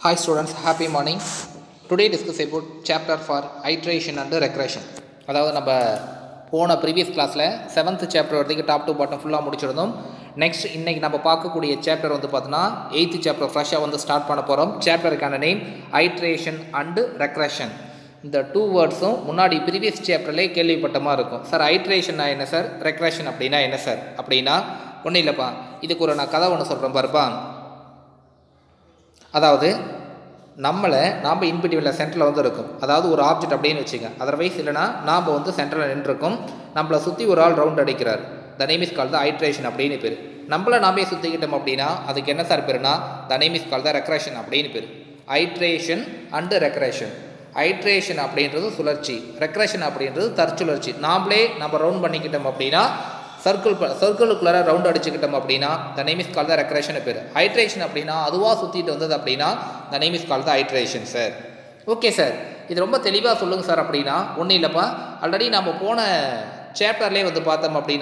Hi students, happy morning. Today discuss about chapter for iteration and regression. அதாவது நம்ம போன previous கிளாஸில் seventh chapter வரைக்கும் டாப் டு பாட்டம் ஃபுல்லாக முடிச்சிருந்தோம் நெக்ஸ்ட் இன்னைக்கு நம்ம பார்க்கக்கூடிய சாப்டர் வந்து பார்த்தோன்னா எயித்து சாப்டர் ஃப்ரெஷ்ஷாக வந்து ஸ்டார்ட் பண்ண போகிறோம் சாப்டருக்கான நேம் ஐட்ரேஷன் அண்டு ரெக்ரெஷன் இந்த டூ வேர்ட்ஸும் முன்னாடி ப்ரீவியஸ் சாப்டர்லேயே கேள்விப்பட்ட மாதிரி இருக்கும் சார் ஐட்ரேஷன்னா என்ன சார் ரெக்ரெஷன் அப்படின்னா என்ன சார் அப்படின்னா ஒன்றும் இல்லைப்பா இதுக்கு ஒரு நான் கதை ஒன்று சொல்கிறேன் பாருப்பா அதாவது நம்மளை நாம் இன்பிடிவில் சென்டரில் வந்து இருக்கும் அதாவது ஒரு ஆப்ஜெக்ட் அப்படின்னு வச்சுங்க அதர்வைஸ் இல்லைனா நாம் வந்து சென்டரில் நின்றுருக்கோம் நம்மளை சுற்றி ஒரு ஆள் ரவுண்ட் அடிக்கிறார் the name is call the iteration அப்படின்னு பேர் நம்மளை நாமே சுற்றிக்கிட்டோம் அப்படின்னா அதுக்கு என்ன சார் பேருனா the name is call the recursion அப்படின்னு பேர் ஐட்ரேஷன் அண்டு ரெக்ரேஷன் ஐட்ரேஷன் அப்படின்றது சுழற்சி ரெக்ரேஷன் அப்படின்றது தற்சுழற்சி நாமளே நம்ம ரவுண்ட் பண்ணிக்கிட்டோம் அப்படின்னா சர்க்கிள் சர்க்கிளுக்குள்ளார ரவுண்ட் அடிச்சுக்கிட்டோம் அப்படின்னா the name is call the recursion பேர் ஹைட்ரேஷன் அப்படின்னா அதுவாக சுற்றிட்டு வந்தது அப்படின்னா the name is call the iteration sir okay sir இது ரொம்ப தெளிவாக சொல்லுங்கள் சார் அப்படின்னா ஒன்றும் இல்லைப்பா ஆல்ரெடி நம்ம போன சாப்டர்லேயே வந்து பார்த்தோம் அப்படின்னா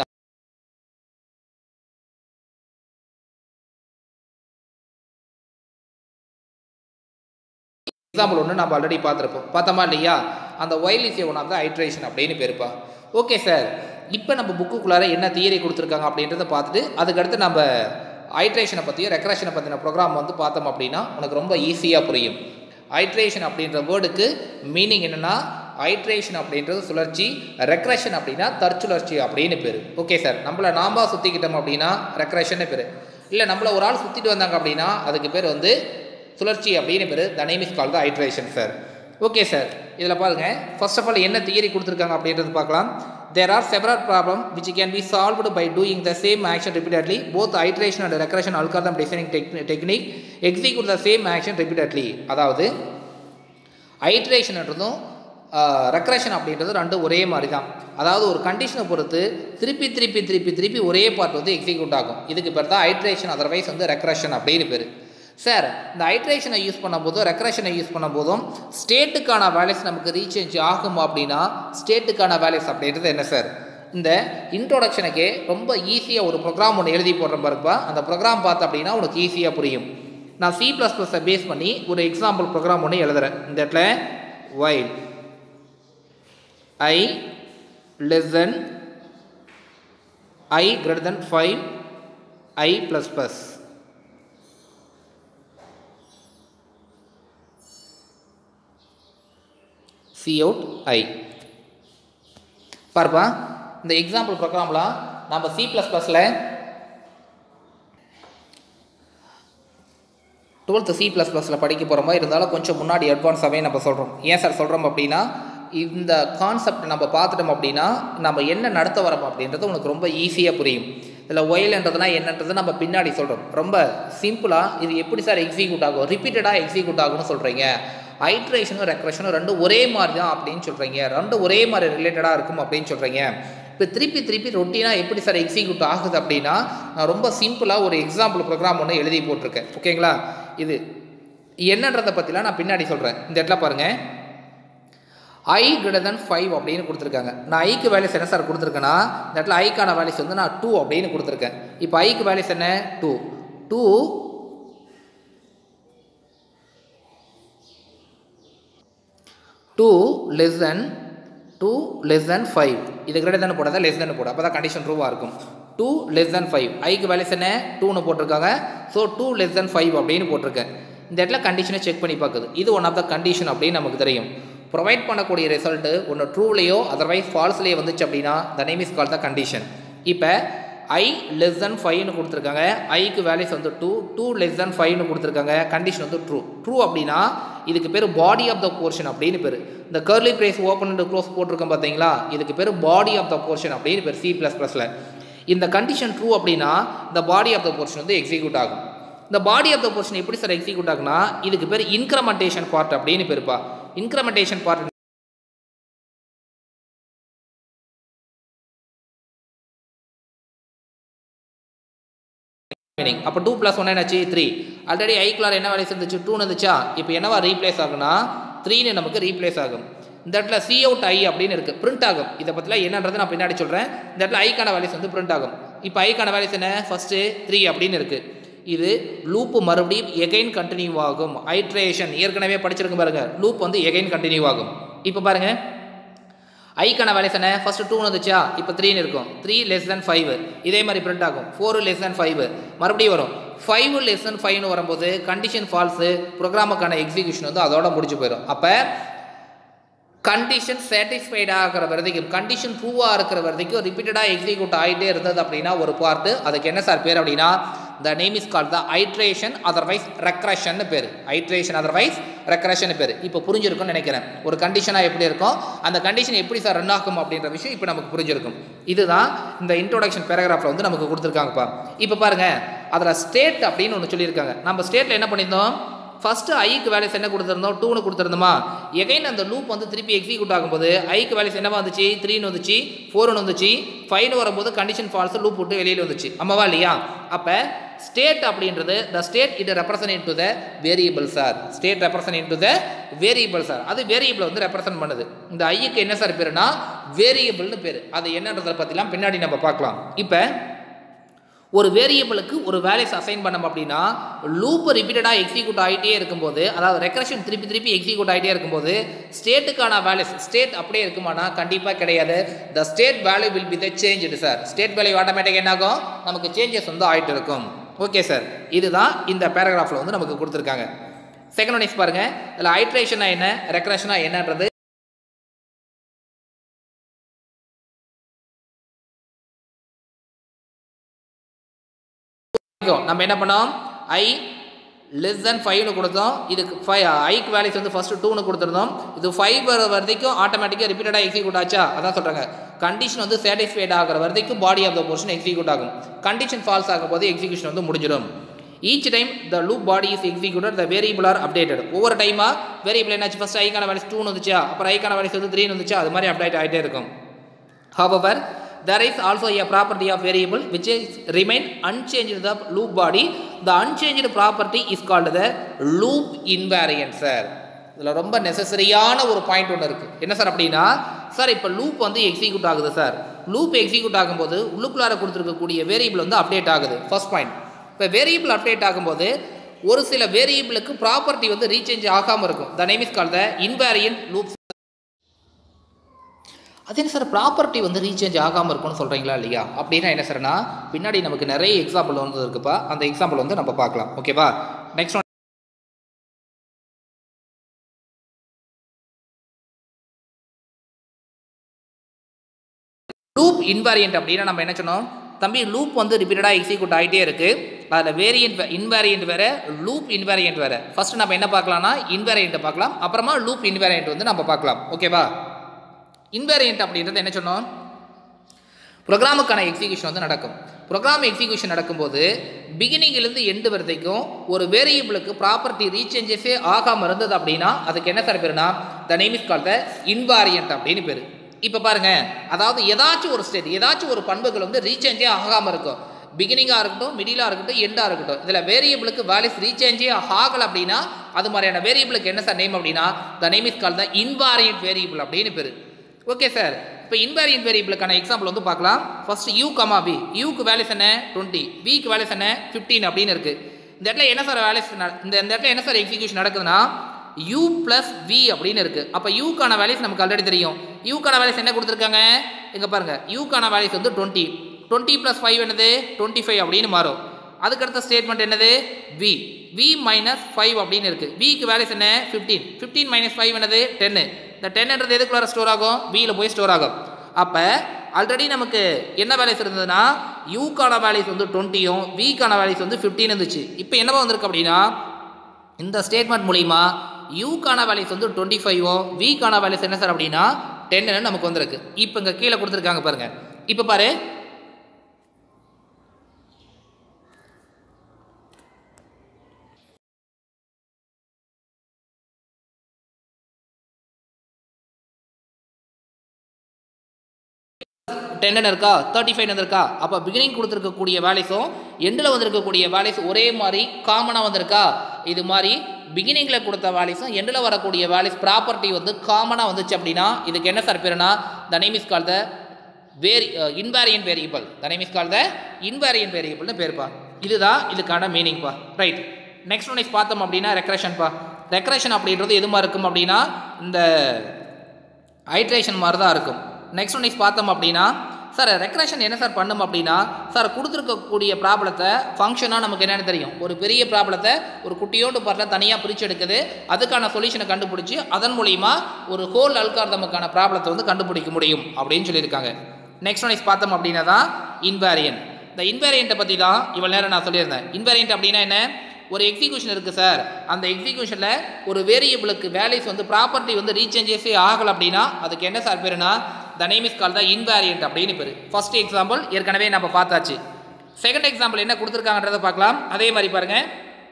எக்ஸாம்பிள் ஒன்று நம்ம ஆல்ரெடி பார்த்துருப்போம் பார்த்தோமா இல்லையா அந்த while is one of the iteration அப்படின்னு பேருப்பா ஓகே சார் இப்போ நம்ம புக்குக்குள்ளார என்ன தியரி கொடுத்துருக்காங்க அப்படின்றத பார்த்துட்டு அதுக்கடுத்து நம்ம ஹைட்ரேஷனை பற்றியும் ரெக்ரேஷனை பற்றின ப்ரோக்ராம் வந்து பார்த்தோம் அப்படின்னா உனக்கு ரொம்ப ஈஸியாக புரியும் ஹைட்ரேஷன் அப்படின்ற வேர்டுக்கு மீனிங் என்னென்னா ஹைட்ரேஷன் அப்படின்றது சுழற்சி ரெக்ரேஷன் அப்படின்னா தற்சுழற்சி அப்படின்னு பேர் ஓகே சார் நம்மளை நாம சுற்றிக்கிட்டோம் அப்படின்னா ரெக்ரேஷன் பேர் இல்லை நம்மளை ஒரு ஆள் சுற்றிட்டு வந்தாங்க அப்படின்னா அதுக்கு பேர் வந்து சுழற்சி அப்படின்னு பேர் the name is call the iteration sir okay sir இதில் பாருங்கள் ஃபர்ஸ்ட் ஆஃப் ஆல் என்ன தியரி கொடுத்துருக்காங்க அப்படின்றது பார்க்கலாம் there are several problems which can be solved by doing the same action repeatedly both iteration and regression algorithm designing technique execute the same action repeatedly அதாவது ஐட்ரேஷன்ன்றதும் regression அப்படின்றது ரெண்டும் ஒரே மாதிரி தான் அதாவது ஒரு கண்டிஷனை பொறுத்து திருப்பி திருப்பி திருப்பி திருப்பி ஒரே பார்ட் வந்து எக்ஸிக்யூட் ஆகும் இதுக்கு பேர் தான் ஐட்ரேஷன் அதர்வைஸ் வந்து ரெக்ரேஷன் அப்படின்னு பேர் சார் இந்த ஹைட்ரேஷனை யூஸ் பண்ணும்போதும் ரெக்ரேஷனை யூஸ் பண்ணும்போதும் ஸ்டேட்டுக்கான வேல்யூஸ் நமக்கு ரீசேஞ்ச் ஆகும் அப்படின்னா ஸ்டேட்டுக்கான வேல்யூஸ் அப்படின்றது என்ன சார் இந்த இன்ட்ரோடக்ஷனுக்கே ரொம்ப ஈஸியாக ஒரு ப்ரோக்ராம் ஒன்று எழுதி போடுற பாருப்பா அந்த ப்ரோக்ராம் பார்த்து அப்படின்னா உனக்கு ஈஸியாக புரியும் நான் சி ப்ளஸ் ப்ளஸை பேஸ் பண்ணி ஒரு எக்ஸாம்பிள் ப்ரோக்ராம் ஒன்று எழுதுகிறேன் இந்த இடத்துல while I less than I greater than five I plus plus C out I பாருப்பா இந்த எக்ஸாம்பிள் ப்ரோக்ராமில் நம்ம சி ப்ளஸ் ப்ளஸில் டுவெல்த்து சி ப்ளஸ் ப்ளஸில் படிக்க போகிற மாதிரி இருந்தாலும் கொஞ்சம் முன்னாடி அட்வான்ஸாகவே நம்ம சொல்கிறோம் ஏன் சார் சொல்கிறோம் அப்படின்னா இந்த கான்செப்ட் நம்ம பார்த்துட்டோம் அப்படின்னா நம்ம என்ன நடத்த வரோம் அப்படின்றது உனக்கு ரொம்ப ஈஸியாக புரியும் இதில் ஒயில்ன்றதுனா என்னன்றது நம்ம பின்னாடி சொல்கிறோம் ரொம்ப சிம்பிளாக இது எப்படி சார் எக்ஸிக்யூட் ஆகும் ரிப்பீட்டடாக எக்ஸிக்யூட் ஆகும்னு சொல்கிறீங்க ஐட்ரேஷனும் ரெக்ரேஷனும் ரெண்டும் ஒரே மாதிரி தான் அப்படின்னு சொல்கிறீங்க ரெண்டும் ஒரே மாதிரி ரிலேட்டடாக இருக்கும் அப்படின்னு சொல்கிறீங்க இப்போ திருப்பி திருப்பி ரொட்டீனாக எப்படி சார் எக்ஸிக்யூட் ஆகுது அப்படின்னா நான் ரொம்ப சிம்பிளாக ஒரு எக்ஸாம்பிள் ப்ரோக்ராம் ஒன்று எழுதி போட்டிருக்கேன் ஓகேங்களா இது என்னன்றதை பற்றிலாம் நான் பின்னாடி சொல்கிறேன் இந்த இடத்துல பாருங்கள் ஐ கிரேட்டர் தென் ஃபைவ் அப்படின்னு கொடுத்துருக்காங்க நான் ஐக்கு வேல்யூஸ் என்ன சார் கொடுத்துருக்கேன்னா இந்த இடத்துல ஐக்கான வேல்யூஸ் வந்து நான் டூ அப்படின்னு கொடுத்துருக்கேன் இப்போ ஐக்கு வேல்யூஸ் என்ன two two two less than two less than five இது கிரேட்டர் தென் போடாத லெஸ் தென் போட அப்போ தான் கண்டிஷன் ட்ரூவாக இருக்கும் டூ லெஸ் தென் ஃபைவ் ஐக்கு வேல்யூஸ் என்ன டூன்னு போட்டிருக்காங்க so two less than five அப்படின்னு போட்டிருக்கேன் இந்த இடத்துல கண்டிஷனை செக் பண்ணி பார்க்குது இது ஒன் ஆஃப் த கண்டிஷன் அப்படின்னு நமக்கு தெரியும் ப்ரொவைட் பண்ணக்கூடிய ரிசல்ட்டு ஒன்று ட்ரூலேயோ அதர்வைஸ் ஃபால்ஸ்லேயோ வந்துச்சு அப்படின்னா the name is call the condition இப்போ ஐ லெஸ் தென் ஃபைவ்னு கொடுத்துருக்காங்க ஐக்கு வேல்யூஸ் வந்து டூ டூ லெஸ் தென் ஃபைவ்னு கொடுத்துருக்காங்க கண்டிஷன் வந்து ட்ரூ ட்ரூ அப்படின்னா இதுக்கு பேர் பாடி ஆஃப் த போர்ஷன் அப்படின்னு பேர் இந்த curly brace open and close போட்டிருக்கோம் பார்த்தீங்களா இதுக்கு பேர் பாடி ஆஃப் த போர்ஷன் அப்படின்னு பேர் சி ப்ளஸ் ப்ளஸில் இந்த கண்டிஷன் ட்ரூ அப்படின்னா இந்த பாடி ஆஃப் த போர்ஷன் வந்து எக்ஸிக்யூட் ஆகும் இந்த பாடி ஆஃப் த போர்ஷன் எப்படி சார் எக்ஸிக்யூட் ஆகுனா இதுக்கு பேர் இன்க்ரமெண்டேஷன் பார்ட் அப்படின்னு பேருப்பா இன்க்ரமெண்டேஷன் பார்ட் மீனிங் அப்போ டூ ப்ளஸ் ஒன் என்னாச்சு த்ரீ ஆல்ரெடி ஐ கிளார் என்ன வேலைஸ் இருந்துச்சு டூன்னு இருந்துச்சா இப்போ என்னவா ரீப்ளேஸ் ஆகுனா த்ரீன்னு நமக்கு ரீப்ளேஸ் ஆகும் இந்த இடத்துல சி அவுட் ஐ அப்படின்னு இருக்குது பிரிண்ட் ஆகும் இதை பற்றிலாம் என்னன்றது நான் பின்னாடி சொல்கிறேன் இந்த இடத்துல ஐக்கான வேல்யூஸ் வந்து பிரிண்ட் ஆகும் இப்போ ஐக்கான வேல்யூஸ் என்ன ஃபஸ்ட்டு த்ரீ அப்படின்னு இருக்குது இது லூப் மறுபடியும் எகைன் கண்டினியூ ஆகும் ஐட்ரேஷன் ஏற்கனவே படிச்சிருக்கும் பாருங்க லூப் வந்து எகைன் கண்டினியூ ஆகும் இப்போ பாருங்க ஐக்கான வேல்யூஸ் என்ன ஃபர்ஸ்ட் டூன்னு வந்துச்சா இப்போ த்ரீன்னு இருக்கும் த்ரீ லெஸ் தென் ஃபைவ் இதே மாதிரி பிரிண்ட் ஆகும் ஃபோர் லெஸ் தென் ஃபைவ் மறுபடியும் வரும் ஃபைவ் லெஸ் தென் ஃபைவ்னு வரும்போது கண்டிஷன் ஃபால்ஸு ப்ரோக்ராமுக்கான எக்ஸிக்யூஷன் வந்து அதோட முடிஞ்சு போயிடும் அப்போ கண்டிஷன் சாட்டிஸ்ஃபைட் ஆகிற வரைக்கும் கண்டிஷன் ட்ரூவாக இருக்கிற வரைக்கும் ரிப்பீட்டடாக எக்ஸிக்யூட் ஆகிட்டே இருந்தது அப்படின்னா ஒரு பார்ட்டு அதுக்கு என்ன சார் பேர் அப்படின்னா the name is call the iteration otherwise recursion பேர் ஐட்ரேஷன் அதர்வைஸ் ரெக்ரஷன் பேர் இப்போ புரிஞ்சிருக்கும்னு நினைக்கிறேன் ஒரு கண்டிஷனாக எப்படி இருக்கும் அந்த கண்டிஷன் எப்படி சார் ரன் ஆகும் அப்படின்ற விஷயம் இப்போ நமக்கு புரிஞ்சிருக்கும் இதுதான் இந்த இன்ட்ரோடக்ஷன் பேராகிராஃபில் வந்து நமக்கு கொடுத்துருக்காங்கப்பா இப்போ பாருங்கள் அதில் ஸ்டேட் அப்படின்னு ஒன்று சொல்லியிருக்காங்க நம்ம ஸ்டேட்டில் என்ன பண்ணியிருந்தோம் ஃபஸ்ட்டு ஐக்கு வேல்யூஸ் என்ன கொடுத்துருந்தோம் டூனு கொடுத்துருந்தோமா எகைன் அந்த லூப் வந்து திருப்பி எக்ஸிக்யூட் ஆகும்போது ஐக்கு வேல்யூஸ் என்னவா வந்துச்சு த்ரீன்னு வந்துச்சு ஃபோர்னு வந்துச்சு ஃபைவ்னு வரும்போது கண்டிஷன் ஃபால்ஸ் லூப் விட்டு வெளியில் வந்துச்சு ஆமாவா இல்லையா அப்போ ஸ்டேட் அப்படின்றது the state it represent to the variable sir state represent to the variable sir அது வேரியபிள் வந்து ரெப்ரசன்ட் பண்ணுது இந்த ஐக்கு என்ன சார் பேருனா வேரியபிள்னு பேர் அது என்னன்றதை பற்றிலாம் பின்னாடி நம்ம பார்க்கலாம் இப்போ ஒரு வேரியபிளுக்கு ஒரு வேல்யூஸ் அசைன் பண்ணோம் அப்படின்னா லூப் ரிப்பீட்டடாக எக்ஸிக்யூட் ஆகிட்டே இருக்கும்போது அதாவது ரெக்கரேஷன் திருப்பி திருப்பி எக்ஸிக்யூட் ஆகிட்டே இருக்கும்போது ஸ்டேட்டுக்கான வேல்யூஸ் ஸ்டேட் அப்படியே இருக்குமானா கண்டிப்பாக கிடையாது the state value will be the change sir state value automatic என்னாகும் நமக்கு சேஞ்சஸ் வந்து ஆகிட்டு இருக்கும் ஓகே சார் இதுதான் இந்த பேராகிராஃபில் வந்து நமக்கு கொடுத்துருக்காங்க செகண்ட் ஒன் இஸ் பாருங்கள் இதில் ஐட்ரேஷனா என்ன ரெக்கரேஷனா என்னன்றது நம்ம என்ன பண்ணோம் ஐ லெஸ் தென் ஃபைவ்னு கொடுத்தோம் இதுக்கு ஃபைவ் ஐக்கு வேல்யூஸ் வந்து ஃபஸ்ட்டு டூனு கொடுத்துருந்தோம் இது ஃபைவ் வர வரைக்கும் ஆட்டோமேட்டிக்காக ரிப்பீட்டடாக எக்ஸிக்யூட் ஆச்சா அதான் சொல்கிறாங்க கண்டிஷன் வந்து சாட்டிஸ்ஃபைட் ஆகிற வரைக்கும் body of the portion execute ஆகும் கண்டிஷன் ஃபால்ஸ் ஆகும் போது எக்ஸிக்யூஷன் வந்து முடிஞ்சிடும் each time the loop body is executed the variable are updated ஒவ்வொரு டைமாக வேரியபிள் என்னாச்சு ஃபஸ்ட் ஐக்கான வேல்யூஸ் டூன்னு வந்துச்சா அப்புறம் ஐக்கான வேல்யூஸ் வந்து த்ரீன்னு வந்துச்சா அது மாதிரி அப்டேட் ஆகிட்டே இருக்கும் however there is also a property of variable which is remain unchanged in the loop body the unchanged property is called the loop invariant sir இதில் ரொம்ப நெசசரியான ஒரு பாயிண்ட் ஒன்று இருக்குது என்ன சார் அப்படின்னா சார் இப்போ லூப் வந்து எக்ஸிக்யூட் ஆகுது சார் லூப் எக்ஸிக்யூட் ஆகும்போது உள்ளுக்குள்ளார கொடுத்துருக்கக்கூடிய வேரியபிள் வந்து அப்டேட் ஆகுது ஃபர்ஸ்ட் பாயிண்ட் இப்போ வேரியபிள் அப்டேட் ஆகும்போது ஒரு சில வேரியபிளுக்கு ப்ராப்பர்ட்டி வந்து ரீசேஞ்ச் ஆகாமல் இருக்கும் the name is call the invariant loop அது என்ன சார் ப்ராப்பர்ட்டி வந்து ரீசேஞ்ச் ஆகாமல் இருக்கும்னு சொல்கிறீங்களா இல்லையா அப்படின்னா என்ன சார்னா பின்னாடி நமக்கு நிறைய எக்ஸாம்பிள் வந்து இருக்குப்பா அந்த எக்ஸாம்பிள் வந்து நம்ம பார்க்கலாம் ஓகேவா நெக்ஸ்ட் ஒன் லூப் இன்வாரியன்ட் அப்படின்னா நம்ம என்ன சொன்னோம் தம்பி லூப் வந்து ரிப்பீட்டடாக எக்ஸிக்யூட் ஆகிட்டே இருக்குது அதில் வேரியன்ட் இன்வேரியன்ட் வேறு லூப் இன்வேரியன்ட் வேறு ஃபஸ்ட்டு நம்ம என்ன பார்க்கலாம்னா இன்வேரியண்ட்டை பார்க்கலாம் அப்புறமா லூப் இன்வேரியன்ட் வந்து நம்ம பார்க்கலாம் ஓகேவா இன்வேரியன்ட் அப்படின்றது என்ன சொன்னோம் ப்ரோக்ராமுக்கான எக்ஸிக்யூஷன் வந்து நடக்கும் ப்ரோக்ராம் எக்ஸிக்யூஷன் நடக்கும்போது பிகினிங்லேருந்து எண்டு வரைக்கும் ஒரு வேரியபிளுக்கு ப்ராப்பர்ட்டி ரீசேஞ்சஸே ஆகாமல் இருந்தது அப்படின்னா அதுக்கு என்ன சார் பேருனா the name is call the invariant அப்படின்னு பேர் இப்போ பாருங்க அதாவது ஏதாச்சும் ஒரு ஸ்டேட் ஏதாச்சும் ஒரு பண்புகள் வந்து ரீசேஞ்சே ஆகாமல் இருக்கும் பிகினிங்காக இருக்கட்டும் மிடிலாக இருக்கட்டும் எண்டாக இருக்கட்டும் இதில் வேரியபிளுக்கு வேல்யூஸ் ரீசேஞ்சே ஆகலை அப்படின்னா அது மாதிரியான வேரியபிளுக்கு என்ன சார் நேம் அப்படின்னா the name is call the invariant variable அப்படின்னு பேர் ஓகே சார் இப்போ இன்வேரியன்ட் வேரியபிளுக்கான எக்ஸாம்பிள் வந்து பார்க்கலாம் ஃபர்ஸ்ட் யூ கமா பி யூக்கு வேல்யூஸ் என்ன டுவெண்ட்டி பிக்கு வேல்யூஸ் என்ன ஃபிஃப்டீன் அப்படின்னு இருக்குது இந்த இடத்துல என்ன சார் வேல்யூஸ் இந்த இந்த இடத்துல என்ன சார் எக்ஸிக்யூஷன் நடக்குதுன்னா யூ ப்ளஸ் வி அப்படின்னு இருக்குது அப்போ யூக்கான வேல்யூஸ் நமக்கு ஆல்ரெடி தெரியும் யூக்கான வேல்யூஸ் என்ன கொடுத்துருக்காங்க இங்கே பாருங்கள் யூக்கான வேல்யூஸ் வந்து டுவெண்ட்டி டுவெண்ட்டி ப்ளஸ் ஃபைவ் என்னது டுவெண்ட்டி ஃபைவ் அப்படின்னு மாறும் அதுக்கடுத்த ஸ்டேட்மெண்ட் என்னது வி வி மைனஸ் ஃபைவ் அப்படின்னு இருக்குது விக்கு வேல்யூஸ் என்ன ஃபிஃப்டீன் ஃபிஃப்டீன் மைனஸ் ஃபைவ் என்னது டென்னு இந்த டென்ன்றது எதுக்குள்ளார ஸ்டோர் ஆகும் வியில் போய் ஸ்டோர் ஆகும் அப்போ ஆல்ரெடி நமக்கு என்ன வேல்யூஸ் இருந்ததுன்னா யூக்கான வேல்யூஸ் வந்து டுவெண்ட்டியும் விக்கான வேல்யூஸ் வந்து ஃபிஃப்டீன் இருந்துச்சு இப்போ என்னவா வந்திருக்கு அப்படின்னா இந்த ஸ்டேட்மெண்ட் மூலிமா யூக்கான வேல்யூஸ் வந்து டுவெண்ட்டி ஃபைவும் விக்கான வேல்யூஸ் என்ன சார் அப்படின்னா டென்னு நமக்கு வந்திருக்கு இப்போ இங்கே கீழே கொடுத்துருக்காங்க பாருங்கள் இப்போ பாரு டென்னு இருக்கா தேர்ட்டி ஃபைவ் வந்திருக்கா அப்போ பிகினிங் கொடுத்துருக்கக்கூடிய வேல்யூஸும் எண்டில் வந்திருக்கக்கூடிய வேல்யூஸ் ஒரே மாதிரி காமனாக வந்திருக்கா இது மாதிரி பிகினிங்கில் கொடுத்த வேல்யூஸும் எண்டில் வரக்கூடிய வேல்யூஸ் ப்ராப்பர்ட்டி வந்து காமனாக வந்துச்சு அப்படின்னா இதுக்கு என்ன சார் பேருனா the name is call the vary invariant variable the name is call the invariant வேரியபிள்னு பேருப்பா இதுதான் இதுக்கான மீனிங்ப்பா ரைட் நெக்ஸ்ட் ஒன் இஸ் பார்த்தோம் அப்படின்னா ரெக்ரேஷன்ப்பா ரெக்ரேஷன் அப்படின்றது எதுமா இருக்கும் அப்படின்னா இந்த ஹைட்ரேஷன் மாதிரி தான் இருக்கும் நெக்ஸ்ட் ஒன் இஸ் பார்த்தோம் அப்படின்னா சார் ரெக்ரேஷன் என்ன சார் பண்ணும் அப்படின்னா சார் கொடுத்துருக்கக்கூடிய ப்ராப்ளத்தை ஃபங்க்ஷனாக நமக்கு என்னென்னு தெரியும் ஒரு பெரிய ப்ராப்ளத்தை ஒரு குட்டியோண்டு பார்ட்டில் தனியாக பிரித்து எடுக்குது அதுக்கான சொல்யூஷனை கண்டுபிடிச்சி அதன் மூலிமா ஒரு ஹோல் அல்கார்தமுக்கான ப்ராப்ளத்தை வந்து கண்டுபிடிக்க முடியும் அப்படின்னு சொல்லியிருக்காங்க நெக்ஸ்ட் ஒன் இஸ் பார்த்தோம் அப்படின்னா தான் இன்வேரியன் இந்த இன்வேரியண்ட்டை பற்றி தான் இவ்வளோ நேரம் நான் சொல்லியிருந்தேன் இன்வேரியண்ட் அப்படின்னா என்ன ஒரு எக்ஸிக்யூஷன் இருக்குது சார் அந்த எக்ஸிக்யூஷனில் ஒரு வேரியபிளுக்கு வேல்யூஸ் வந்து ப்ராப்பர்ட்டி வந்து ரீசேஞ்சஸே ஆகலை அப்படின்னா அதுக்கு என்ன சார் பேருனா த நேம் இஸ் கால் தான் இன்வேரியண்ட் அப்படின்னு பேர் ஃபர்ஸ்ட் எக்ஸாம்பிள் ஏற்கனவே நம்ம பார்த்தாச்சு செகண்ட் எக்ஸாம்பிள் என்ன கொடுத்துருக்காங்கன்றதை பார்க்கலாம் அதே மாதிரி பாருங்கள்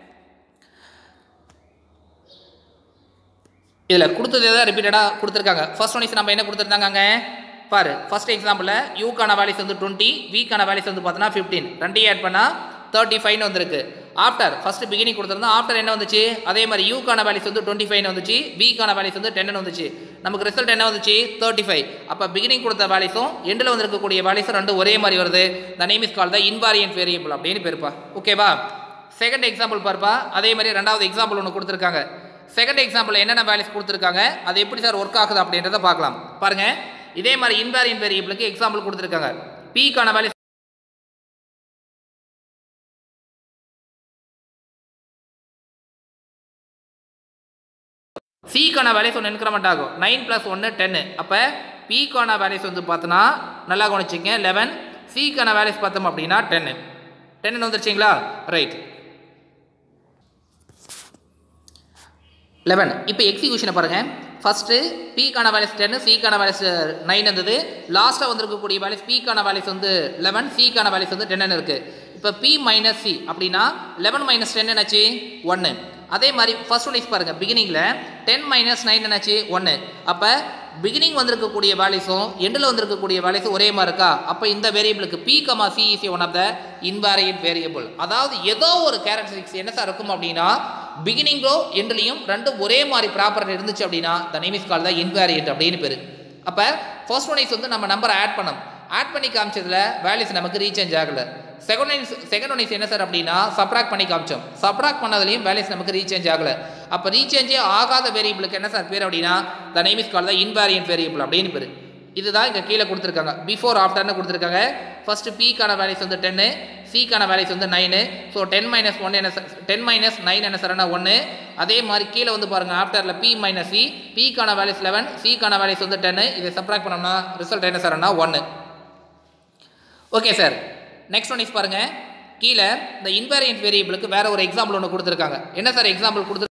இதில் கொடுத்ததே தான் ரிப்பீட்டடாக கொடுத்துருக்காங்க ஃபர்ஸ்ட் ஒன் இஸ் நம்ம என்ன கொடுத்துருந்தாங்க பாரு ஃபர்ஸ்ட் எக்ஸாம்பிளில் யூக்கான வேல்யூஸ் வந்து டுவெண்ட்டி வீக்கான வேல்யூஸ் வந்து பார்த்தோன்னா ஃபிஃப்டீன் ரெண்டையும் ஆட் பண்ணால் தேர்ட்டி ஃபைவ்னு வந்திருக்கு ஆஃப்டர் ஃபஸ்ட்டு பிகினிங் கொடுத்துருந்தோம் ஆஃப்டர் என்ன வந்துச்சு அதே மாதிரி யூக்கான வேல்யூஸ் வந்து டுவெண்ட்டி ஃபைவ் வந்துச்சு வீக்கான வேல்யூஸ் வந்து டென்னு வந்துச்சு நமக்கு ரிசல்ட் என்ன வந்துச்சு தேர்ட்டி ஃபைவ் அப்போ பிகினிங் கொடுத்த வேல்யூஸும் எண்டில் வந்திருக்கக்கூடிய வேல்யூஸும் ரெண்டும் ஒரே மாதிரி வருது the name is call the invariant variable அப்படின்னு பேருப்பா ஓகேவா செகண்ட் எக்ஸாம்பிள் பார்ப்பா அதே மாதிரி ரெண்டாவது எக்ஸாம்பிள் ஒன்று கொடுத்துருக்காங்க செகண்ட் எக்ஸாம்பிள் என்னென்ன வேல்யூஸ் கொடுத்துருக்காங்க அது எப்படி சார் ஒர்க் ஆகுது அப்படின்றத பார்க்கலாம் பாருங்க இதே மாதிரி இன்வாரியன்ட் வேரியபிளுக்கு எக்ஸாம்பிள் கொடுத்துருக்காங்க பீக்கான வேல்யூ சிக்கான வேல்யூஸ் ஒன்று இன்க்ரிமெண்ட் ஆகும் நைன் ப்ளஸ் ஒன்று டென்னு அப்போ பிக்கான வேல்யூஸ் வந்து பார்த்தோன்னா நல்லா கவனிச்சிங்க லெவன் சிக்கான வேல்யூஸ் பார்த்தோம் அப்படின்னா டென்னு டென்னு வந்துருச்சிங்களா ரைட் லெவன் இப்போ எக்ஸிக்யூஷனை பாருங்கள் ஃபஸ்ட்டு பிக்கான வேல்யூஸ் டென்னு சிக்கான வேல்யூஸ் நைன் இருந்தது லாஸ்ட்டாக வந்திருக்கக்கூடிய வேல்யூஸ் பிக்கான வேல்யூஸ் வந்து லெவன் சிக்கான வேல்யூஸ் வந்து டென்னு இருக்குது இப்போ பி மைனஸ் சி அப்படின்னா லெவன் மைனஸ் டென் என்னாச்சு ஒன்று அதே மாதிரி ஃபர்ஸ்ட் ஒன் இஸ் பாருங்கள் பிகினிங்கில் டென் மைனஸ் நைன் என்னாச்சு ஒன்று அப்போ பிகினிங் வந்திருக்கக்கூடிய வேல்யூஸும் எண்டில் வந்திருக்கக்கூடிய வேல்யூஸும் ஒரே மாதிரி இருக்கா அப்போ இந்த வேரியபிளுக்கு B comma C is one of the invariant variable அதாவது ஏதோ ஒரு கேரக்டரிஸ்டிக்ஸ் என்ன சார் இருக்கும் அப்படின்னா பிகினிங்கோ எண்ட்லையும் ரெண்டும் ஒரே மாதிரி ப்ராப்பர்ட்டி இருந்துச்சு அப்படின்னா the name is call the invariant அப்படின்னு பேர் அப்போ ஃபர்ஸ்ட் ஒன் இஸ் வந்து நம்ம நம்பரை ஆட் பண்ணோம் ஆட் பண்ணி காமிச்சதுல வேல்யூஸ் நமக்கு ரீசேஞ்ச் ஆகலை second one second one is என்ன சார் அப்படின்னா சப்ராக்ட் பண்ணி காமிச்சோம் சப்ராக்ட் பண்ணதுலையும் வேல்யூஸ் நமக்கு ரீசேஞ்ச் ஆகலை அப்போ ரீசேஞ்சே ஆகாத வேரியபிளுக்கு என்ன சார் பேர் அப்படின்னா the name is call the invariant variable அப்படின்னு பேர் இதுதான் இங்கே கீழே கொடுத்துருக்காங்க பிஃபோர் ஆஃப்டர்னு கொடுத்துருக்காங்க ஃபஸ்ட்டு பிக்கான வேல்யூஸ் வந்து டென்னு சிக்கான வேல்யூஸ் வந்து நைனு ஸோ டென் மைனஸ் ஒன் என்ன டென் மைனஸ் நைன் என்ன சார்னா ஒன்று அதே மாதிரி கீழே வந்து பாருங்கள் ஆஃப்டரில் பி மைனஸ் சி பிக்கான வேல்யூஸ் லெவன் சிக்கான வேல்யூஸ் வந்து டென்னு இதை சப்ராக்ட் பண்ணோம்னா ரிசல்ட் என்ன சார்னா ஒன்று okay sir next one is பாருங்கள் கீழே இந்த இன்வேரியன்ட் வேரியபிளுக்கு வேற ஒரு எக்ஸாம்பிள் ஒன்று கொடுத்துருக்காங்க என்ன சார் எக்ஸாம்பிள் கொடுத்து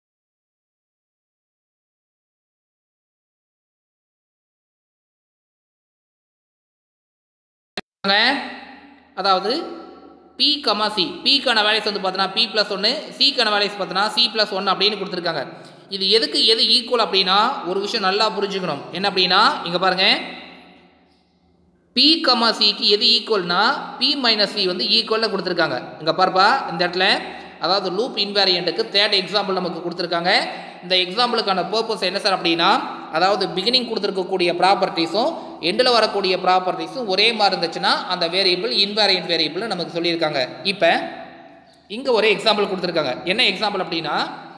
அதாவது பி கமா சி பிக்கான வேல்யூஸ் வந்து பார்த்தோன்னா பி ப்ளஸ் ஒன்று சிக்கான வேல்யூஸ் பார்த்தோன்னா சி ப்ளஸ் ஒன் அப்படின்னு கொடுத்துருக்காங்க இது எதுக்கு எது ஈக்குவல் அப்படின்னா ஒரு விஷயம் நல்லா புரிஞ்சுக்கணும் என்ன அப்படின்னா இங்கே பாருங்கள் பி கமா சிக்கு எது ஈக்குவல்னா பி மைனஸ் சி வந்து ஈக்குவலில் கொடுத்துருக்காங்க இங்கே பார்ப்பா இந்த இடத்துல அதாவது லூப் இன்வேரியண்ட்டுக்கு தேர்ட் எக்ஸாம்பிள் நமக்கு கொடுத்துருக்காங்க இந்த எக்ஸாம்பிளுக்கான பர்பஸ் என்ன சார் அப்படின்னா அதாவது பிகினிங் கொடுத்துருக்கக்கூடிய ப்ராப்பர்ட்டிஸும் எண்டில் வரக்கூடிய ப்ராப்பர்ட்டிஸும் ஒரே மாதிரி இருந்துச்சுன்னா அந்த வேரியபிள் இன்வேரியன்ட் வேரியபிள் நமக்கு சொல்லியிருக்காங்க இப்போ இங்கே ஒரு எக்ஸாம்பிள் கொடுத்துருக்காங்க என்ன எக்ஸாம்பிள் அப்படின்னா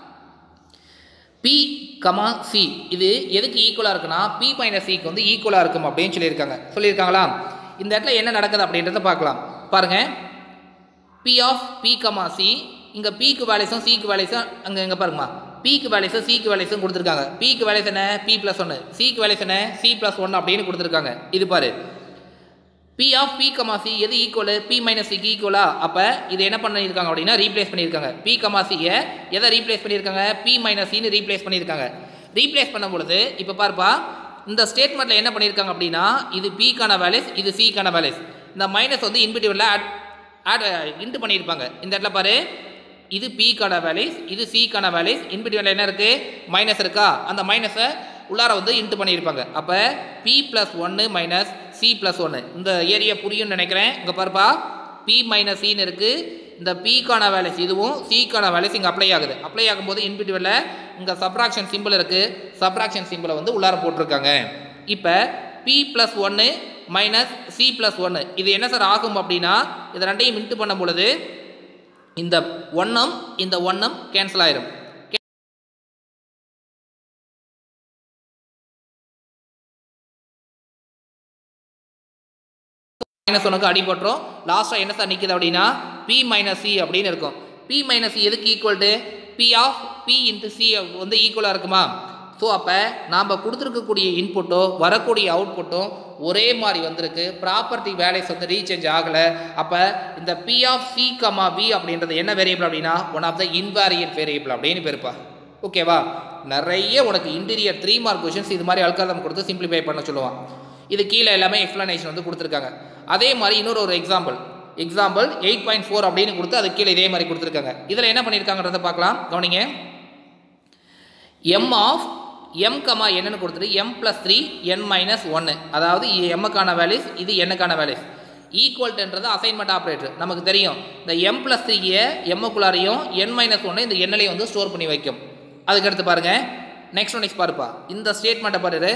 பி கமா சி இது எதுக்கு ஈக்குவலாக இருக்குன்னா பி மைனஸ் சிக்கு வந்து ஈக்குவலாக இருக்கும் அப்படின்னு சொல்லியிருக்காங்க சொல்லியிருக்காங்களா இந்த இடத்துல என்ன நடக்குது அப்படின்றத பார்க்கலாம் பாருங்கள் B of B comma C இங்கே பிக்கு வேல்யூஸும் சிக்கு வேல்யூஸும் அங்கே இங்கே பாருங்கம்மா பிக்கு வேல்யூஸும் சிக்கு வேல்யூஸும் கொடுத்துருக்காங்க பிக்கு வேல்யூஸ் என்ன பி ப்ளஸ் ஒன்று சிக்கு வேல்யூஸ் என்ன சி ப்ளஸ் ஒன்று அப்படின்னு கொடுத்துருக்காங்க இது பாரு B of B comma C எது ஈக்குவல் பி மைனஸ் சிக்கு ஈக்குவலா அப்போ இது என்ன பண்ணியிருக்காங்க அப்படின்னா ரீப்ளேஸ் பண்ணியிருக்காங்க பி கமா சியை எதை ரீப்ளேஸ் பண்ணியிருக்காங்க பி மைனஸ் சின்னு ரீப்ளேஸ் பண்ணியிருக்காங்க ரீப்ளேஸ் பண்ணும் பொழுது இப்போ பார்ப்பா இந்த ஸ்டேட்மெண்ட்டில் என்ன பண்ணியிருக்காங்க அப்படின்னா இது பிக்கான வேல்யூஸ் இது சிக்கான வேல்யூஸ் இந்த மைனஸ் வந்து இன்பிடிவில் ஆட் ஆட் இன்ட்டு பண்ணியிருப்பாங்க இந்த இடத்துல பாரு இது பிக்கான வேல்யூஸ் இது சிக்கான வேல்யூஸ் இன்பிடிவில் என்ன இருக்குது மைனஸ் இருக்கா அந்த மைனஸை உள்ளார வந்து இன்ட்டு பண்ணியிருப்பாங்க அப்போ பி ப்ளஸ் ஒன்று மைனஸ் சி ப்ளஸ் ஒன்று இந்த ஏரியா புரியும்னு நினைக்கிறேன் இங்கே பாருப்பா பி மைனஸ் சின்னு இருக்குது இந்த பிக்கான வேல்யூஸ் இதுவும் சிக்கான வேல்யூஸ் இங்கே அப்ளை ஆகுது அப்ளை ஆகும்போது இன்பிடிவில் இங்கே சப்ராக்ஷன் சிம்பிள் இருக்குது சப்ராக்ஷன் சிம்பிளை வந்து உள்ளார போட்டிருக்காங்க இப்போ பி ப்ளஸ் ஒன்று மைனஸ் சி ப்ளஸ் ஒன்று இது என்ன சார் ஆகும் அப்படின்னா இது ரெண்டையும் இன்ட்டு பண்ணும் பொழுது இந்த ஒன்றும் இந்த ஒன்றும் கேன்சல் ஆயிரும் மைனஸ் ஒனுக்கு அடிபட்டுரும் லாஸ்ட்டாக என்ன சார் நிற்கிது அப்படின்னா பி மைனஸ் சி அப்படின்னு இருக்கும் பி மைனஸ் சி எதுக்கு equal to B of B into C வந்து ஈக்குவலாக இருக்குமா ஸோ அப்போ நாம் கொடுத்துருக்கக்கூடிய இன்புட்டோ வரக்கூடிய அவுட்புட்டும் ஒரே மாதிரி வந்திருக்கு ப்ராப்பர்ட்டி வேல்யூஸ் வந்து ரீசேஞ்ச் ஆகலை அப்போ இந்த B of C comma B அப்படின்றது என்ன வேரியபிள் அப்படின்னா one of the invariant variable அப்படின்னு பேருப்பா ஓகேவா நிறைய உனக்கு இன்டீரியர் த்ரீ மார்க் கொஷின்ஸ் இது மாதிரி அல்காதம் கொடுத்து சிம்பிளிஃபை பண்ண சொல்லுவான் இது கீழே எல்லாமே எக்ஸ்ப்ளனேஷன் வந்து கொடுத்துருக்காங்க அதே மாதிரி இன்னொரு ஒரு example example eight point four அப்படின்னு கொடுத்து அது கீழே இதே மாதிரி கொடுத்துருக்காங்க இதில் என்ன பண்ணியிருக்காங்கன்றத பார்க்கலாம் கவனிங்க எம் ஆஃப் எம் கமா என்னன்னு கொடுத்துட்டு M plus three N minus ஒன்று அதாவது எம்முக்கான வேல்யூஸ் இது என்னக்கான வேல்யூஸ் ஈக்குவல்ட்டுன்றது அசைன்மெண்ட் ஆப்ரேட்டர் நமக்கு தெரியும் இந்த எம் ப்ளஸ் த்ரீயை எம்முக்குள்ளாரையும் என் மைனஸ் ஒன்று இந்த எண்ணிலையும் வந்து ஸ்டோர் பண்ணி வைக்கும் அதுக்கடுத்து பாருங்கள் நெக்ஸ்ட் ஒன் நெக்ஸ்ட் பாருப்பா இந்த ஸ்டேட்மெண்ட்டை பாரு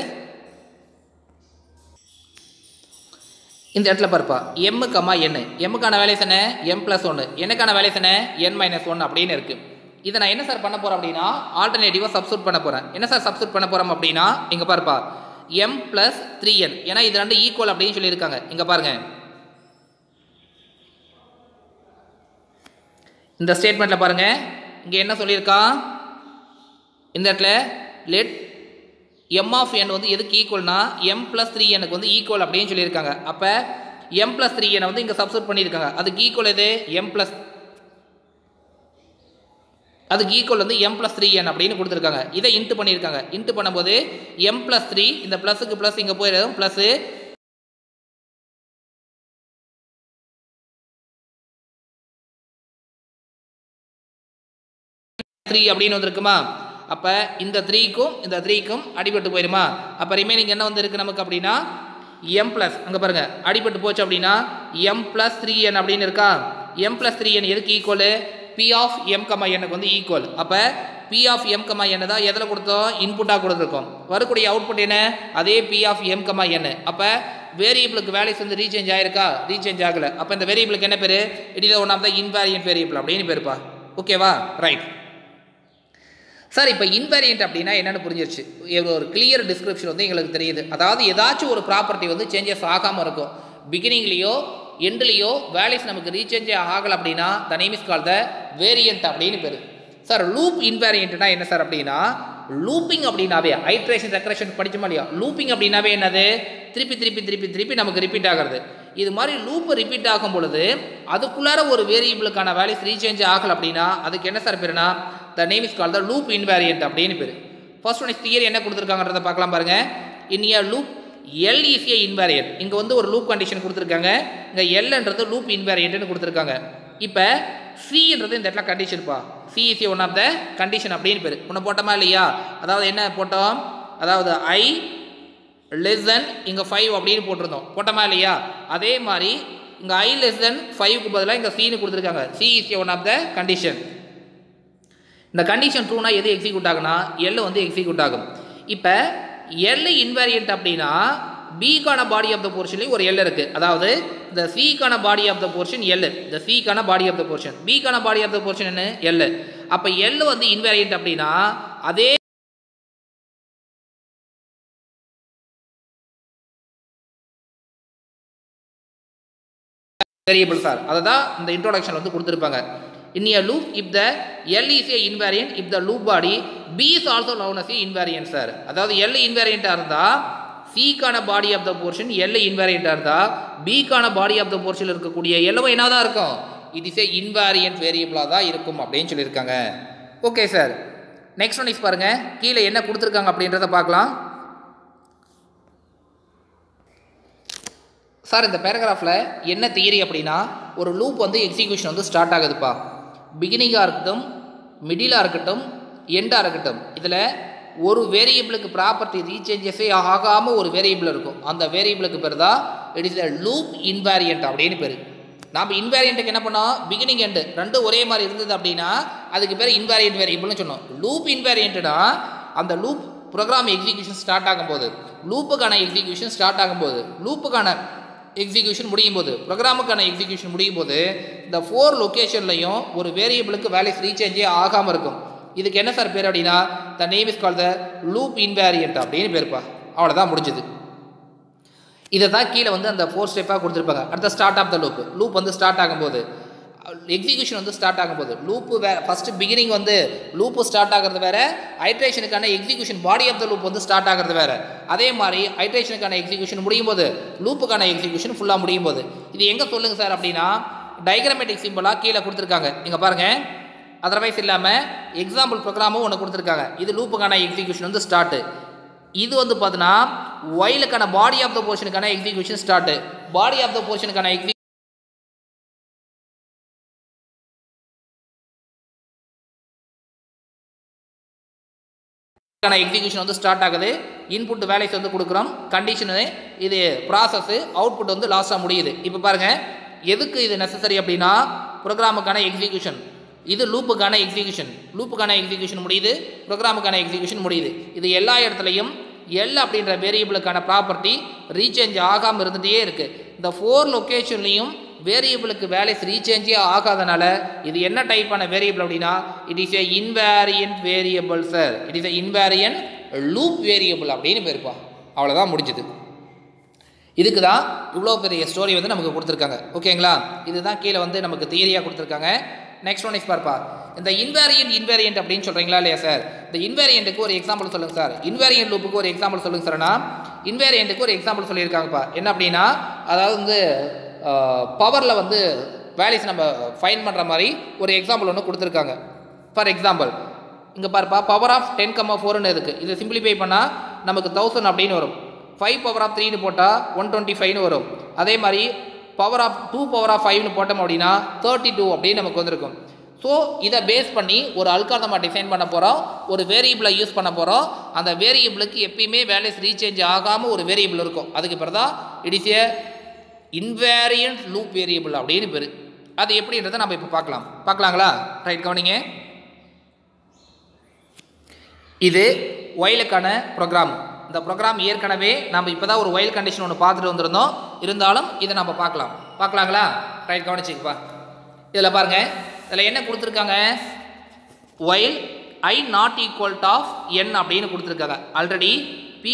இந்த இடத்துல பாருப்பா எம்மு கம்மா என் எம்முக்கான வேல்யூஸ் என்ன எம் ப்ளஸ் ஒன்று என்னக்கான வேல்யூஸ் என்ன என் மைனஸ் ஒன் அப்படின்னு இருக்குது இதை நான் என்ன சார் பண்ண போகிறேன் அப்படின்னா ஆல்டர்னேட்டிவாக சப்ஸ்டியூட் பண்ண போகிறேன் என்ன சார் சப்ஸ்டியூட் பண்ண போகிறோம் அப்படின்னா இங்கே பாருப்பா எம் ப்ளஸ் த்ரீ என் ஏன்னா இது ரெண்டு ஈக்குவல் அப்படின்னு சொல்லியிருக்காங்க இங்கே பாருங்க இந்த ஸ்டேட்மெண்ட்டில் பாருங்க இங்கே என்ன சொல்லியிருக்கான் இந்த இடத்துல லெட் எம் ஆஃப் என் வந்து எதுக்கு ஈக்குவல்னா எம் ப்ளஸ் த்ரீ எனக்கு வந்து ஈக்குவல் அப்படின்னு சொல்லியிருக்காங்க அப்போ எம் ப்ளஸ் த்ரீ என்னை வந்து இங்கே சப்ஸ்டியூட் பண்ணியிருக்காங்க அதுக்கு ஈக்குவல் எது எம் ப்ளஸ் அதுக்கு ஈக்குவல் வந்து எம் ப்ளஸ் த்ரீ என் அப்படின்னு கொடுத்துருக்காங்க இதை இன்ட்டு பண்ணியிருக்காங்க இன்ட்டு பண்ணும்போது எம் ப்ளஸ் த்ரீ இந்த ப்ளஸுக்கு ப்ளஸ் இங்கே போயிடும் ப்ளஸ்ஸு த்ரீ அப்படின்னு வந்திருக்குமா அப்போ இந்த த்ரீக்கும் இந்த த்ரீக்கும் அடிபட்டு போயிருமா அப்போ ரிமைனிங் என்ன வந்திருக்கு நமக்கு அப்படின்னா எம் ப்ளஸ் அங்கே பாருங்கள் அடிபட்டு போச்சு அப்படின்னா எம் ப்ளஸ் த்ரீ என் அப்படின்னு இருக்கா எம் ப்ளஸ் த்ரீ என் எதுக்கு equal B of M comma எனக்கு வந்து ஈக்குவல் அப்போ பி ஆஃப் எம் கமா என்ன தான் எதில் கொடுத்தோம் இன்புட்டாக கொடுத்துருக்கோம் வரக்கூடிய அவுட்புட் என்ன அதே பி ஆஃப் எம் கமா என்ன அப்போ வேரியபிளுக்கு வேல்யூஸ் வந்து ரீசேஞ்ச் ஆயிருக்கா ரீசேஞ்ச் ஆகலை அப்போ இந்த வேரியபிளுக்கு என்ன பேர் it is one of the invariant variable அப்படின்னு பேருப்பா ஓகேவா ரைட் சார் இப்போ இன்வேரியன்ட் அப்படின்னா என்னென்னு புரிஞ்சிருச்சு இது ஒரு கிளியர் டிஸ்கிரிப்ஷன் வந்து எங்களுக்கு தெரியுது அதாவது ஏதாச்சும் ஒரு ப்ராப்பர்ட்டி வந்து சேஞ்சஸ் ஆகாமல் இருக்கும் பிகினிங்லேயோ எண்ட்லேயோ வேல்யூஸ் நமக்கு ரீசேஞ்சே ஆகலை அப்படின்னா the name is call the variant அப்படின்னு பேர் சார் லூப் இன்வேரியன்ட்னா என்ன சார் அப்படின்னா லூப்பிங் அப்படின்னாவே ஐட்ரேஷன் ரெக்ரேஷன் படிச்சோமா இல்லையா லூப்பிங் அப்படின்னாவே என்னது திருப்பி திருப்பி திருப்பி திருப்பி நமக்கு ரிப்பீட் ஆகிறது இது மாதிரி லூப் ரிப்பீட் ஆகும் பொழுது அதுக்குள்ளார ஒரு வேரியபிளுக்கான வேல்யூஸ் ரீசேஞ்ச் ஆகலை அப்படின்னா அதுக்கு என்ன சார் பேருனா the name is call the loop invariant அப்படின்னு பேர் ஃபர்ஸ்ட் ஒன் தியரி என்ன கொடுத்துருக்காங்கன்றத பார்க்கலாம் பாருங்க in a loop L is a invariant இங்கே வந்து ஒரு லூப் கண்டிஷன் கொடுத்துருக்காங்க இங்கே எல்ன்றது லூப் இன்வேரியன்ட்னு கொடுத்துருக்காங்க இப்போ சின்றது இந்த இடத்துல கண்டிஷன்ப்பா C is one of the condition அப்படின்னு பேர் முன்ன போட்டோமா இல்லையா அதாவது என்ன போட்டோம் அதாவது ஐ லெஸ் தென் இங்கே ஃபைவ் அப்படின்னு போட்டிருந்தோம் போட்டோமா இல்லையா அதே மாதிரி இங்கே ஐ லெஸ் தென் ஃபைவ்க்கு பதிலாக இங்கே சின்னு கொடுத்துருக்காங்க C is one of the condition இந்த கண்டிஷன் ட்ரூனா எது எக்ஸிக்யூட் ஆகுனா எல் வந்து எக்ஸிக்யூட் ஆகும் இப்போ எல் இன்வேரியன்ட் அப்படின்னா பிக்கான பாடி ஆஃப் த போர்ஷன்லேயும் ஒரு எல் இருக்குது அதாவது இந்த சிக்கான body of the portion L இந்த சிக்கான பாடி ஆஃப் த போர்ஷன் பிக்கான பாடி ஆஃப் த போர்ஷன் என்ன எல் அப்போ எல் வந்து இன்வேரியன்ட் அப்படின்னா அதே வேரியபிள் சார் அதை தான் இந்த இன்ட்ரோடக்ஷன் வந்து கொடுத்துருப்பாங்க in a loop if the L is a invariant if the loop body B is also known as a invariant sir அதாவது L invariant-ஆ இருந்தால் சிக்கான body of the portion L invariant-ஆ இருந்தால் பிக்கான பாடி ஆஃப் த போர்ஷனில் இருக்கக்கூடிய எல்லவும் என்ன தான் இருக்கும் இட் இஸ் ஏ இன்வேரியன்ட் வேரியபிளாக தான் இருக்கும் அப்படின்னு சொல்லியிருக்காங்க okay sir next one is பாருங்கள் கீழே என்ன கொடுத்துருக்காங்க அப்படின்றத பார்க்கலாம் சார் இந்த பேராகிராஃபில் என்ன தியரி அப்படின்னா ஒரு லூப் வந்து எக்ஸிக்யூஷன் வந்து ஸ்டார்ட் ஆகுதுப்பா பிகினிங்காக இருக்கட்டும் மிடிலாக இருக்கட்டும் எண்டாக இருக்கட்டும் இதில் ஒரு வேரியபிளுக்கு ப்ராப்பர்ட்டி ரீசேஞ்சஸே ஆகாமல் ஒரு வேரியபிள் இருக்கும் அந்த வேரியபிளுக்கு பேர் தான் it is a loop invariant அப்படின்னு பேர் நாம் இன்வேரியண்ட்டுக்கு என்ன பண்ணோம் பிகினிங் எண்டு ரெண்டும் ஒரே மாதிரி இருந்தது அப்படின்னா அதுக்கு பேர் இன்வேரியன்ட் வேரியபிள்னு சொன்னோம் லூப் இன்வேரியண்ட்னா அந்த லூப் ப்ரோக்ராம் எக்ஸிக்யூஷன் ஸ்டார்ட் ஆகும்போது லூப்புக்கான எக்ஸிக்யூஷன் ஸ்டார்ட் ஆகும்போது லூப்புக்கான எக்ஸிக்யூஷன் முடியும் போது ப்ரோக்ராமுக்கான எக்ஸிக்யூஷன் முடியும் போது இந்த ஃபோர் லொக்கேஷன்லையும் ஒரு வேரியபிளுக்கு வேல்யூஸ் ரீசேஞ்சே ஆகாமல் இருக்கும் இதுக்கு என்ன சார் பேர் அப்படின்னா the name is call the loop invariant அப்படின்னு பேருப்பா அவ்வளோதான் முடிஞ்சுது இதை தான் கீழே வந்து அந்த ஃபோர் ஸ்டெப்பாக கொடுத்துருப்பாங்க அடுத்த start of the loop loop வந்து ஸ்டார்ட் ஆகும்போது எக்ஸிக்யூஷன் வந்து ஸ்டார்ட் ஆகும்போது லூப்பு வே ஃபஸ்ட்டு பிகினிங் வந்து லூப்பு ஸ்டார்ட் ஆகிறது வேறு ஹைட்ரேஷனுக்கான execution body of the loop வந்து ஸ்டார்ட் ஆகிறது வேறு அதே மாதிரி ஹைட்ரேஷனுக்கான எக்ஸிக்யூஷன் முடியும் போது லூப்புக்கான எக்ஸிக்யூஷன் ஃபுல்லாக முடியும் போது இது எங்கே சொல்லுங்கள் சார் அப்படின்னா டயக்ராமேட்டிக் சிம்பிளாக கீழே கொடுத்துருக்காங்க இங்கே பாருங்கள் அதர்வைஸ் இல்லாமல் எக்ஸாம்பிள் ப்ரோக்ராமும் ஒன்று கொடுத்துருக்காங்க இது லூப்புக்கான எக்ஸிக்யூஷன் வந்து ஸ்டார்ட்டு இது வந்து பார்த்தீங்கன்னா ஒயிலுக்கான பாடி ஆஃப் த போர்ஷனுக்கான execution start body of the போர்ஷனுக்கான எக்ஸி எக்ஸிக்யூஷன் வந்து ஸ்டார்ட் ஆகுது இன்புட் வேலைஸ் வந்து கொடுக்குறோம் கண்டிஷனு இது ப்ராசஸ்ஸு அவுட்புட் வந்து லாஸ்ட்டாக முடியுது இப்போ பாருங்கள் எதுக்கு இது நெசசரி அப்படின்னா ப்ரோக்ராமுக்கான எக்ஸிக்யூஷன் இது லூப்புக்கான எக்ஸிக்யூஷன் லூப்புக்கான எக்ஸிக்யூஷன் முடியுது ப்ரோக்ராமுக்கான எக்ஸிக்யூஷன் முடியுது இது எல்லா இடத்துலையும் எல் அப்படின்ற வேரியபிளுக்கான ப்ராப்பர்ட்டி ரீசேஞ்ச் ஆகாமல் இருந்துகிட்டே இருக்குது இந்த ஃபோர் லொக்கேஷன்லேயும் வேரியபிளுக்கு வேல்யூஸ் ரீசேஞ்சே ஆகாதனால இது என்ன டைப்பான வேரியபிள் அப்படின்னா it is a invariant variable sir it is a invariant loop variable அப்படின்னு பேருப்பா அவ்வளோதான் முடிஞ்சுது இதுக்கு தான் இவ்வளோ பெரிய ஸ்டோரி வந்து நமக்கு கொடுத்துருக்காங்க ஓகேங்களா இதுதான் கீழே வந்து நமக்கு தியரியாக கொடுத்துருக்காங்க நெக்ஸ்ட் ஒன் இஸ் பார்ப்பா இந்த இன்வேரியன்ட் இன்வேரியன்ட் அப்படின்னு சொல்கிறீங்களா இல்லையா சார் இந்த இன்வேரியண்ட்டுக்கு ஒரு எக்ஸாம்பிள் சொல்லுங்கள் சார் இன்வேரியன்ட் லூப்புக்கு ஒரு எக்ஸாம்பிள் சொல்லுங்கள் சார்னா இன்வேரியண்ட்டுக்கு ஒரு எக்ஸாம்பிள் சொல்லியிருக்காங்கப்பா என்ன அப்படின்னா அதாவது வந்து பவரில் வந்து வேல்யூஸ் நம்ம ஃபைன் பண்ணுற மாதிரி ஒரு எக்ஸாம்பிள் ஒன்று கொடுத்துருக்காங்க ஃபார் எக்ஸாம்பிள் இங்கே பாருப்பா பவர் ஆஃப் டென் கம்மா ஃபோர்னு இருக்குது இதை சிம்பிளிஃபை பண்ணால் நமக்கு தௌசண்ட் அப்படின்னு வரும் ஃபைவ் பவர் ஆஃப் த்ரீன்னு போட்டால் ஒன் டுவெண்ட்டி ஃபைவ்னு வரும் அதே மாதிரி power of two power of ஃபைவ்னு போட்டோம் அப்படின்னா தேர்ட்டி டூ அப்படின்னு நமக்கு வந்திருக்கும் ஸோ இதை பேஸ் பண்ணி ஒரு அல்காரதமாக டிசைன் பண்ண போகிறோம் ஒரு வேரியபிளை யூஸ் பண்ண போகிறோம் அந்த வேரியபிளுக்கு எப்பயுமே வேல்யூஸ் ரீசேஞ்ச் ஆகாமல் ஒரு வேரியபிள் இருக்கும் அதுக்கு பிறகு தான் it is a invariant loop variable அப்படின்னு பேர் அது எப்படின்றத நம்ம இப்போ பார்க்கலாம் பார்க்கலாங்களா ரைட் கவனிங்க இது ஒயிலுக்கான ப்ரோக்ராம் இந்த ப்ரோக்ராம் ஏற்கனவே நம்ம இப்போ தான் ஒரு ஒயில் கண்டிஷன் ஒன்று பார்த்துட்டு வந்திருந்தோம் இருந்தாலும் இதை நம்ம பார்க்கலாம் பார்க்கலாங்களா ரைட் கவனிச்சிக்கப்பா இதில் பாருங்கள் இதில் என்ன கொடுத்துருக்காங்க while I not equal of N அப்படின்னு கொடுத்துருக்காங்க ஆல்ரெடி பி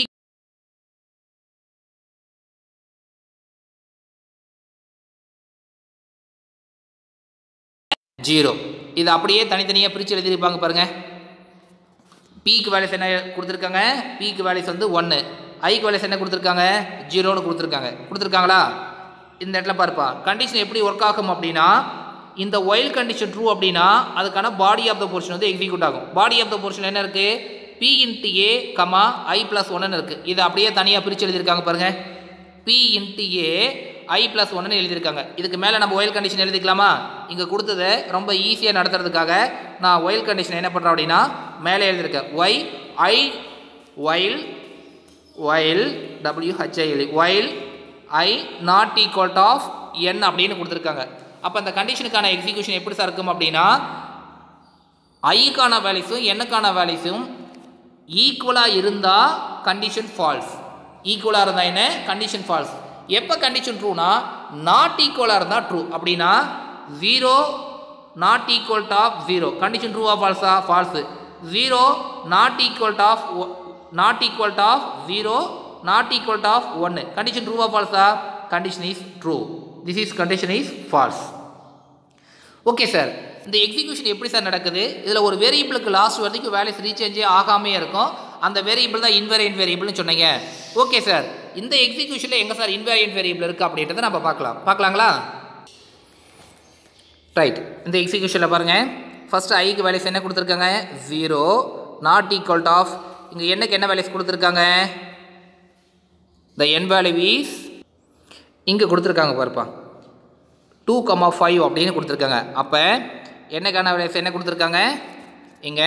ஜீரோ இது அப்படியே தனித்தனியாக பிரித்து எழுதியிருப்பாங்க பாருங்கள் பிக்கு வேல்யூஸ் என்ன கொடுத்துருக்காங்க பிக்கு வேல்யூஸ் வந்து ஒன்று ஐக்கு வேல்யூஸ் என்ன கொடுத்துருக்காங்க ஜீரோன்னு கொடுத்துருக்காங்க கொடுத்துருக்காங்களா இந்த இடத்துல பாருப்பா கண்டிஷன் எப்படி ஒர்க் ஆகும் அப்படின்னா இந்த ஒயில் கண்டிஷன் ட்ரூ அப்படின்னா அதுக்கான பாடி ஆஃப் த போர்ஷன் வந்து எக்ஸிக்யூட் ஆகும் பாடி ஆஃப் த போர்ஷன் என்ன இருக்குது B into A comma I plus ஒன்னு இருக்குது இதை அப்படியே தனியாக பிரித்து எழுதியிருக்காங்க பாருங்கள் B into A I plus ஒன்னு எழுதியிருக்காங்க இதுக்கு மேலே நம்ம ஒயில் கண்டிஷன் எழுதிக்கலாமா இங்கே கொடுத்ததை ரொம்ப ஈஸியாக நடத்துறதுக்காக நான் ஒயில் கண்டிஷன் என்ன பண்ணுறேன் அப்படின்னா மேலே எழுதியிருக்கேன் Y I while while W H I L while I not equal of N அப்படின்னு கொடுத்துருக்காங்க அப்போ அந்த கண்டிஷனுக்கான எக்ஸிக்யூஷன் எப்படி சார் இருக்கும் அப்படின்னா ஐக்கான வேல்யூஸும் என்னக்கான வேல்யூஸும் ஈக்குவலாக இருந்தால் கண்டிஷன் ஃபால்ஸ் ஈக்குவலாக இருந்தால் என்ன கண்டிஷன் ஃபால்ஸ் எப்போ கண்டிஷன் ட்ரூனா நாட் ஈக்குவலாக இருந்தால் ட்ரூ அப்படின்னா zero not equal of zero condition ட்ரூவா ஃபால்ஸா false zero not equal of not equal of zero not equal of ஒன்று கண்டிஷன் ட்ரூவா ஃபால்ஸா condition is true this is condition is false okay sir இந்த execution எப்படி sir நடக்குது இதில் ஒரு வேரியபிளுக்கு லாஸ்ட் வரைக்கும் வேல்யூஸ் ரீசேஞ்சே ஆகாமே இருக்கும் அந்த வேரியபிள் தான் இன்வேரியன்ட் வேரியபிள்னு சொன்னீங்க ஓகே சார் இந்த எக்ஸிக்யூஷனில் எங்கே சார் இன்வேரியன்ட் வேரியபிள் இருக்குது அப்படின்றத நம்ம பார்க்கலாம் பார்க்கலாங்களா ரைட் இந்த எக்ஸிக்யூஷனில் பாருங்கள் ஃபஸ்ட்டு ஐக்கு வேல்யூஸ் என்ன கொடுத்துருக்காங்க ஜீரோ நாட் ஈக்குவல் ஆஃப் இங்கே என்னக்கு என்ன வேல்யூஸ் கொடுத்துருக்காங்க த என் வேல்யூ இஸ் இங்கே கொடுத்துருக்காங்க பாருப்பா டூ கமா ஃபைவ் அப்படின்னு கொடுத்துருக்காங்க அப்போ என்னக்கான வேல்யூஸ் என்ன கொடுத்துருக்காங்க இங்கே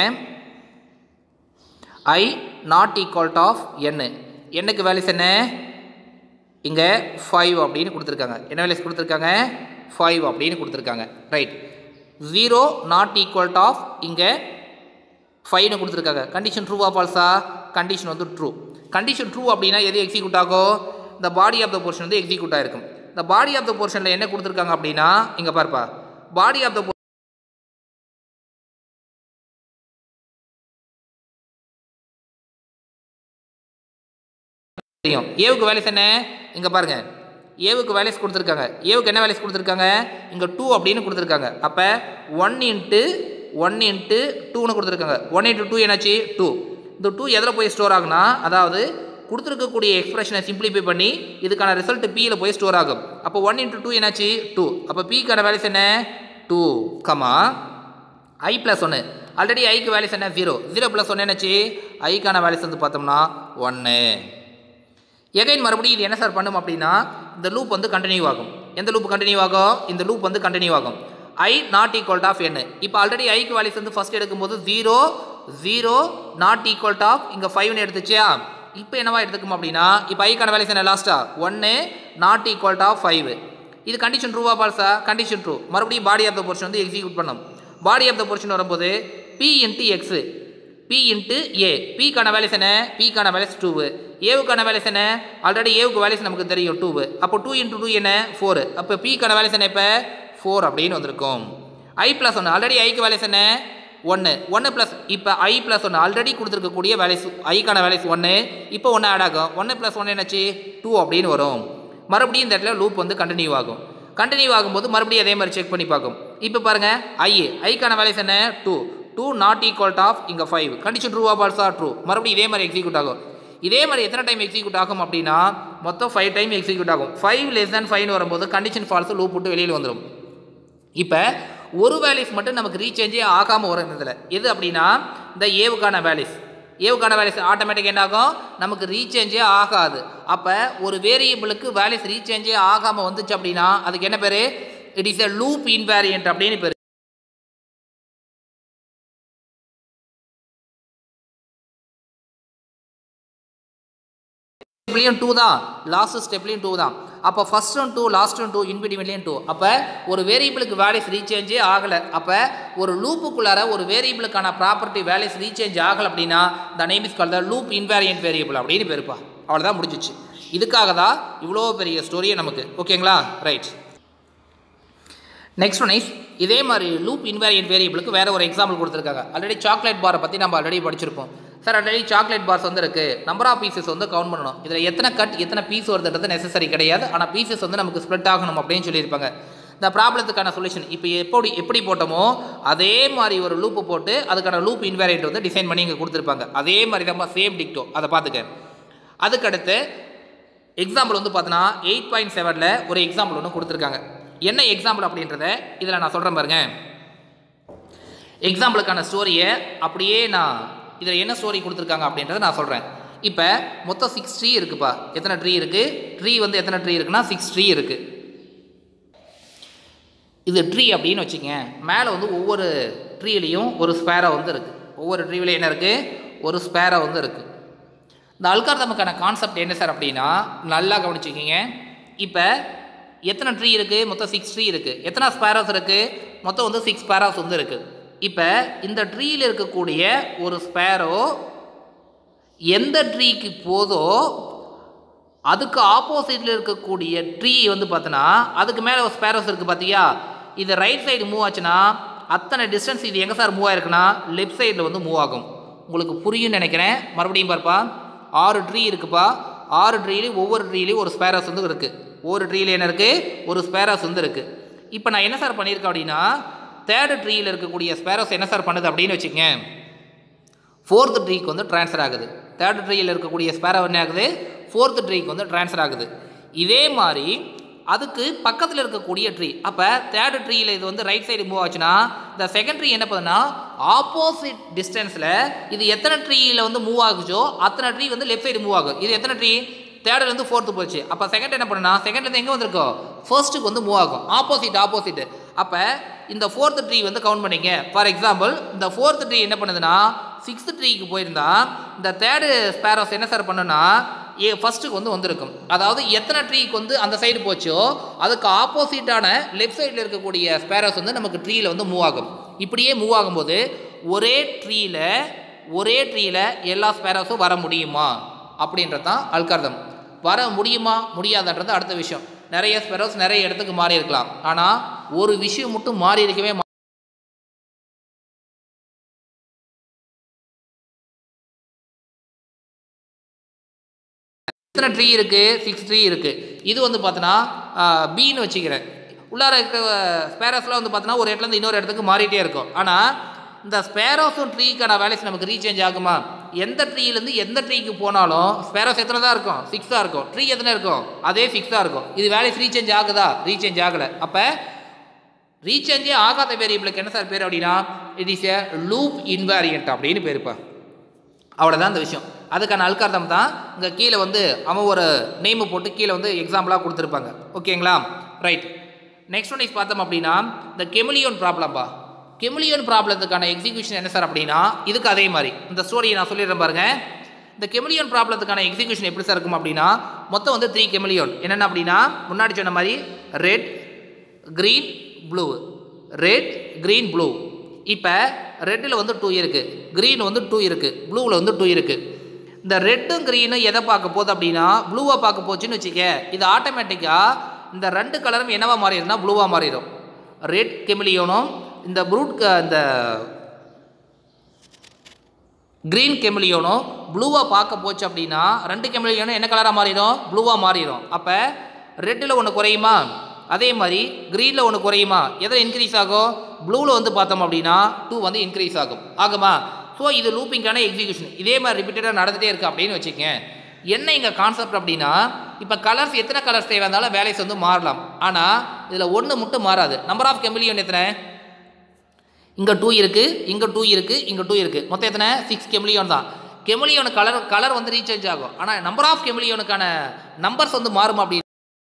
I not equal of N என்னக்கு வேல்யூஸ் என்ன இங்கே ஃபைவ் அப்படின்னு கொடுத்துருக்காங்க என்ன வேல்யூஸ் கொடுத்துருக்காங்க ஃபைவ் அப்படின்னு கொடுத்துருக்காங்க right zero not equal of இங்கே ஃபைவ்னு கொடுத்துருக்காங்க கண்டிஷன் ட்ரூவா ஃபால்ஸா கண்டிஷன் வந்து ட்ரூ கண்டிஷன் ட்ரூ அப்படின்னா எது எக்ஸிக்யூட் ஆகும் இந்த பாடி ஆஃப் த போர்ஷன் வந்து எக்ஸிக்யூட் ஆகிருக்கும் இந்த பாடி ஆஃப் த போர்ஷனில் என்ன கொடுத்துருக்காங்க அப்படின்னா இங்கே பாருப்பா பாடி ஆஃப் த தெரியும் ஏவுக்கு வேல்யூஸ் என்ன இங்கே பாருங்க ஏவுக்கு வேல்யூஸ் கொடுத்துருக்காங்க ஏவுக்கு என்ன வேல்யூஸ் கொடுத்துருக்காங்க இங்கே டூ அப்படின்னு கொடுத்துருக்காங்க அப்போ ஒன் இன்ட்டு ஒன் இன்ட்டு டூன்னு கொடுத்துருக்காங்க ஒன் இன்ட்டு டூ என்னாச்சு டூ இந்த டூ எதில் போய் ஸ்டோர் ஆகுனா அதாவது கொடுத்துருக்கக்கூடிய எக்ஸ்பிரஷனை சிம்பிளிஃபை பண்ணி இதுக்கான ரிசல்ட் பியில் போய் ஸ்டோர் ஆகும் அப்போ ஒன் இன்ட்டு டூ என்னாச்சு டூ அப்போ பிக்கான வேல்யூஸ் என்ன டூ கமா ஐ ப்ளஸ் ஒன்று ஆல்ரெடி ஐக்கு வேல்யூஸ் என்ன ஜீரோ ஜீரோ ப்ளஸ் ஒன்று என்னாச்சு ஐக்கான வேல்யூஸ் வந்து பார்த்தோம்னா ஒன்று எகைன் மறுபடியும் இது என்ன சார் பண்ணும் அப்படின்னா இந்த லூப் வந்து கண்டினியூ ஆகும் எந்த லூப் கண்டினியூ ஆகும் இந்த லூப் வந்து கண்டினியூ ஆகும் I not equal of N இப்போ ஆல்ரெடி ஐக்கு வேல்யூஸ் வந்து ஃபர்ஸ்ட் எடுக்கும்போது zero zero not equal of இங்கே ஃபைவ்னு எடுத்துச்சியா இப்போ என்னவா எடுத்துக்கும் அப்படின்னா இப்போ ஐக்கான வேல்யூஸ் என்ன லாஸ்ட்டா ஒன்று நாட் ஈக்குவல் ஆஃப் ஃபைவ் இது கண்டிஷன் ட்ரூவா பால்ஸா கண்டிஷன் ட்ரூ மறுபடியும் பாடி ஆஃப் த போர்ஷன் வந்து எக்ஸிக்யூட் பண்ணும் பாடி ஆஃப் த போர்ஷன் வரும்போது B into X B into A பிக்கான வேல்யூஸ் என்ன பிக்கான வேல்யூஸ் டூவு ஏவுக்கான வேல்யூஸ் என்ன ஆல்ரெடி ஏவுக்கு வேல்யூஸ் நமக்கு தெரியும் டூவு அப்போ டூ இன்ட்டு டூ என்ன ஃபோர் அப்போ பிக்கான வேல்யூஸ் என்ன இப்போ ஃபோர் அப்படின்னு வந்திருக்கும் ஐ ப்ளஸ் ஒன்று ஆல்ரெடி ஐக்கு வேல்யூஸ் என்ன ஒன்று ஒன்று ப்ளஸ் இப்போ ஐ ப்ளஸ் ஒன்று ஆல்ரெடி கொடுத்துருக்கக்கூடிய வேல்யூஸ் ஐக்கான வேல்யூஸ் ஒன்று இப்போ ஒன்று ஆட் ஆகும் ஒன்று ப்ளஸ் ஒன்று என்னாச்சு டூ அப்படின்னு வரும் மறுபடியும் இந்த இடத்துல லூப் வந்து கண்டினியூ ஆகும் கண்டினியூ ஆகும்போது மறுபடியும் அதே மாதிரி செக் பண்ணி பார்க்கும் இப்போ பாருங்கள் ஐ ஐக்கான வேல்யூஸ் என்ன two two not equal of இங்கே five condition true of or true மறுபடியும் இதே மாதிரி எக்ஸிக்யூட் ஆகும் இதே மாதிரி எத்தனை டைம் எக்ஸிக்யூட் ஆகும் அப்படின்னா மொத்தம் ஃபைவ் டைம் எக்ஸிக்யூட் ஆகும் ஃபைவ் லெஸ் தேன் ஃபைவ்னு வரும்போது கண்டிஷன் ஃபால்ஸ் லூப் விட்டு வெளியில் வந்துடும் இப்போ ஒரு வேல்யூஸ் மட்டும் நமக்கு ரீசேஞ்சே ஆகாமல் வரும் இதில் எது அப்படின்னா இந்த ஏவுக்கான வேல்யூஸ் ஏவுக்கான வேல்யூஸ் ஆட்டோமேட்டிக் என்ன ஆகும் நமக்கு ரீசேஞ்சே ஆகாது அப்போ ஒரு வேரியபிளுக்கு வேல்யூஸ் ரீசேஞ்சே ஆகாமல் வந்துச்சு அப்படின்னா அதுக்கு என்ன பேர் it is a loop invariant அப்படின்னு பேர் ஸ்டெப்லேயும் டூ தான் லாஸ்ட் ஸ்டெப்லேயும் டூ தான் அப்போ first one two last one two இன்பிடிமெண்ட்லேயும் டூ அப்போ ஒரு வேரியபிளுக்கு வேல்யூஸ் ரீசேஞ்சே ஆகலை அப்போ ஒரு லூப்புக்குள்ளார ஒரு வேரியபிளுக்கான ப்ராப்பர்ட்டி வேல்யூஸ் ரீசேஞ்ச் ஆகலை அப்படின்னா the name is call the loop invariant variable அப்படின்னு பேருப்பா அவ்வளோதான் முடிஞ்சிச்சு இதுக்காக தான் இவ்வளோ பெரிய ஸ்டோரியே நமக்கு ஓகேங்களா ரைட் நெக்ஸ்ட் ஒன் இஸ் இதே மாதிரி லூப் இன்வேரியன்ட் வேரியபிளுக்கு வேறு ஒரு எக்ஸாம்பிள் கொடுத்துருக்காங்க ஆல்ரெடி சாக்லேட் பாரை பற்றி நம்ம ஆல்ரெடி படிச்சிருப்போம் சார் ஆல்ரெடி சாக்லேட் பார்ஸ் வந்து இருக்குது நம்பர் ஆஃப் பீசஸ் வந்து கவுண்ட் பண்ணணும் இதில் எத்தனை கட் எத்தனை பீஸ் வருதுன்றது நெசசரி கிடையாது ஆனால் பீசஸ் வந்து நமக்கு ஸ்ப்ரெட் ஆகணும் அப்படின்னு சொல்லியிருப்பாங்க இந்த ப்ராப்ளத்துக்கான சொல்யூஷன் இப்போ எப்படி எப்படி போட்டோமோ அதே மாதிரி ஒரு லூப்பு போட்டு அதுக்கான லூப் இன்வேரியன்ட் வந்து டிசைன் பண்ணி இங்கே கொடுத்துருப்பாங்க அதே மாதிரி தான் சேம் டிக்டோ அதை பார்த்துக்க அதுக்கடுத்து எக்ஸாம்பிள் வந்து பார்த்தோன்னா எயிட் பாயிண்ட் செவனில் ஒரு எக்ஸாம்பிள் ஒன்று கொடுத்துருக்காங்க என்ன எக்ஸாம்பிள் அப்படின்றத இதில் நான் சொல்கிறேன் பாருங்க எக்ஸாம்பிளுக்கான ஸ்டோரியை அப்படியே நான் இதில் என்ன ஸ்டோரி கொடுத்துருக்காங்க அப்படின்றத நான் சொல்கிறேன் இப்போ மொத்தம் சிக்ஸ் ட்ரீ இருக்குப்பா எத்தனை ட்ரீ இருக்குது ட்ரீ வந்து எத்தனை ட்ரீ இருக்குன்னா சிக்ஸ் ட்ரீ இருக்குது இது ட்ரீ அப்படின்னு வச்சுங்க மேலே வந்து ஒவ்வொரு ட்ரீலையும் ஒரு ஸ்பேரோ வந்து இருக்குது ஒவ்வொரு ட்ரீவிலையும் என்ன இருக்குது ஒரு ஸ்பேரோ வந்து இருக்குது இந்த அல்கார்தமுக்கான கான்செப்ட் என்ன சார் அப்படின்னா நல்லா கவனிச்சுக்கிங்க இப்போ எத்தனை ட்ரீ இருக்குது மொத்தம் சிக்ஸ் ட்ரீ இருக்குது எத்தனை ஸ்பேரோஸ் இருக்குது மொத்தம் வந்து சிக்ஸ் ஸ்பேரோஸ் வந்து இருக்குது இப்போ இந்த ட்ரீயில் இருக்கக்கூடிய ஒரு ஸ்பேரோ எந்த ட்ரீக்கு போதோ அதுக்கு ஆப்போசிட்டில் இருக்கக்கூடிய ட்ரீ வந்து பார்த்தோன்னா அதுக்கு மேலே ஒரு ஸ்பேரோஸ் இருக்குது பார்த்தியா இது ரைட் சைடு மூவ் ஆச்சுன்னா அத்தனை டிஸ்டன்ஸ் இது எங்கே சார் மூவ் ஆயிருக்குன்னா லெஃப்ட் சைடில் வந்து மூவ் ஆகும் உங்களுக்கு புரியும்னு நினைக்கிறேன் மறுபடியும் பார்ப்பா ஆறு ட்ரீ இருக்குப்பா ஆறு ட்ரீலையும் ஒவ்வொரு ட்ரீலையும் ஒரு ஸ்பேராஸ் வந்து இருக்குது ஒவ்வொரு ட்ரீல என்ன இருக்குது ஒரு ஸ்பேராஸ் வந்து இருக்குது இப்போ நான் என்ன சார் பண்ணியிருக்கேன் அப்படின்னா தேர்டு ட்ரீயில் இருக்கக்கூடிய ஸ்பேரோஸ் என்ன சார் பண்ணுது அப்படின்னு வச்சுக்கங்க ஃபோர்த்து ட்ரீக்கு வந்து ட்ரான்ஸ்ஃபர் ஆகுது தேர்ட் ட்ரீயில் இருக்கக்கூடிய ஸ்பேரோ என்ன ஆகுது ஃபோர்த்து ட்ரீக்கு வந்து ட்ரான்ஸ்ஃபர் ஆகுது இதே மாதிரி அதுக்கு பக்கத்தில் இருக்கக்கூடிய ட்ரீ அப்போ தேர்ட் ட்ரீயில் இது வந்து ரைட் சைடு மூவ் ஆச்சுன்னா இந்த செகண்ட் ட்ரீ என்ன பண்ணுதுன்னா ஆப்போசிட் டிஸ்டன்ஸில் இது எத்தனை ட்ரீயில் வந்து மூவ் ஆகுச்சோ அத்தனை ட்ரீ வந்து லெஃப்ட் சைடு மூவ் ஆகும் இது எத்தனை ட்ரீ தேர்ட்லேருந்து ஃபோர்த்து போச்சு அப்போ செகண்ட் என்ன பண்ணுனா செகண்ட்லேருந்து எங்கே வந்திருக்கோம் ஃபர்ஸ்ட்டுக்கு வந்து மூவ் ஆகும் ஆப்போசிட் ஆப்போசிட் அப்போ இந்த ஃபோர்த்து ட்ரீ வந்து கவுண்ட் பண்ணிங்க ஃபார் எக்ஸாம்பிள் இந்த ஃபோர்த்து ட்ரீ என்ன பண்ணுதுன்னா சிக்ஸ்த் ட்ரீக்கு போயிருந்தா இந்த தேர்டு ஸ்பேரோஸ் என்ன சார் பண்ணுன்னா ஏ ஃபஸ்ட்டுக்கு வந்து வந்திருக்கும் அதாவது எத்தனை ட்ரீக்கு வந்து அந்த சைடு போச்சோ அதுக்கு ஆப்போசிட்டான லெஃப்ட் சைடில் இருக்கக்கூடிய ஸ்பேரோஸ் வந்து நமக்கு ட்ரீயில் வந்து மூவ் ஆகும் இப்படியே மூவ் ஆகும்போது ஒரே ட்ரீயில் ஒரே ட்ரீயில் எல்லா ஸ்பேரோஸும் வர முடியுமா அப்படின்றது தான் அல்கார்தம் வர முடியுமா முடியாதுன்றது அடுத்த விஷயம் நிறைய ஸ்பெரோஸ் நிறைய இடத்துக்கு மாறி இருக்கலாம் ஆனால் ஒரு விஷயம் மட்டும் மாறி இருக்கவே மா- எத்தனை ட்ரீ இருக்குது சிக்ஸ் ட்ரீ இருக்குது இது வந்து பார்த்தோன்னா பின்னு வச்சுக்கிறேன் உள்ளார இருக்க ஸ்பேரோஸ்லாம் வந்து பார்த்தோன்னா ஒரு இடத்துலேருந்து இன்னொரு இடத்துக்கு மாறிட்டே இருக்கும் ஆனால் இந்த ஸ்பேரோஸும் ட்ரீக்கான வேலைஸ் நமக்கு ரீசேஞ்ச் ஆகுமா எந்த ட்ரீலேருந்து எந்த ட்ரீக்கு போனாலும் ஸ்பேரோஸ் எத்தனை தான் இருக்கும் சிக்ஸாக இருக்கும் ட்ரீ எத்தனை இருக்கும் அதே சிக்ஸாக இருக்கும் இது வேலைஸ் ரீசேஞ்ச் ஆகுதா ரீசேஞ்ச் ஆகலை அப்போ ரீசேஞ்சே ஆகாத வேரியபிளுக்கு என்ன சார் பேர் அப்படின்னா it is a loop invariant அப்படின்னு பேருப்பா அவ்வளோதான் இந்த விஷயம் அதுக்கான அல்கார்த்தம் தான் இங்கே கீழே வந்து அவன் ஒரு நேமு போட்டு கீழே வந்து எக்ஸாம்பிளாக கொடுத்துருப்பாங்க ஓகேங்களா ரைட் நெக்ஸ்ட் ஒன் இஸ் பார்த்தோம் அப்படின்னா இந்த கெமிலியோன் ப்ராப்ளம்ப்பா கெமிலியோன் ப்ராப்ளத்துக்கான எக்ஸிக்யூஷன் என்ன சார் அப்படின்னா இதுக்கு அதே மாதிரி இந்த ஸ்டோரியை நான் சொல்லிடுறேன் பாருங்க இந்த கெமிலியோன் ப்ராப்ளத்துக்கான எக்ஸிக்யூஷன் எப்படி சார் இருக்கும் அப்படின்னா மொத்தம் வந்து த்ரீ கெமிலியோன் என்னென்ன அப்படின்னா முன்னாடி சொன்ன மாதிரி red green blue red green blue இப்போ ரெட்டில் வந்து டூ இருக்குது க்ரீன் வந்து டூ இருக்குது ப்ளூவில் வந்து டூ இருக்குது இந்த ரெட்டும் க்ரீனும் எதை பார்க்க போகுது அப்படின்னா ப்ளூவை பார்க்க போச்சுன்னு வச்சுக்க இது ஆட்டோமேட்டிக்காக இந்த ரெண்டு கலரும் என்னவா மாறிடும்னா ப்ளூவாக மாறிடும் ரெட் கெமிலியோனும் இந்த ப்ரூட் இந்த க்ரீன் கெமிலியோனும் ப்ளூவாக பார்க்க போச்சு அப்படின்னா ரெண்டு கெமிலியோனும் என்ன கலராக மாறிடும் ப்ளூவாக மாறிடும் அப்போ ரெட்டில் ஒன்று குறையுமா அதே மாதிரி க்ரீனில் ஒன்று குறையுமா எதில் இன்க்ரீஸ் ஆகும் ப்ளூவில் வந்து பார்த்தோம் அப்படின்னா டூ வந்து இன்க்ரீஸ் ஆகும் ஆகுமா ஸோ இது லூப்பிங்கான எக்ஸிக்யூஷன் இதே மாதிரி ரிப்பீட்டடாக நடந்துகிட்டே இருக்குது அப்படின்னு வச்சுக்கங்க என்ன இங்கே கான்செப்ட் அப்படின்னா இப்போ கலர்ஸ் எத்தனை கலர்ஸ் தேவை இருந்தாலும் வேலைஸ் வந்து மாறலாம் ஆனால் இதில் ஒன்று மட்டும் மாறாது நம்பர் ஆஃப் கெமிலியன் எத்தனை இங்கே டூ இருக்குது இங்கே டூ இருக்குது இங்கே டூ இருக்குது மொத்தம் எத்தனை சிக்ஸ் கெமிலியோன் தான் கெமிலியோன் கலர் கலர் வந்து ரீசேஞ்ச் ஆகும் ஆனால் நம்பர் ஆஃப் கெமிலியோனுக்கான நம்பர்ஸ் வந்து மாறும் அப்படி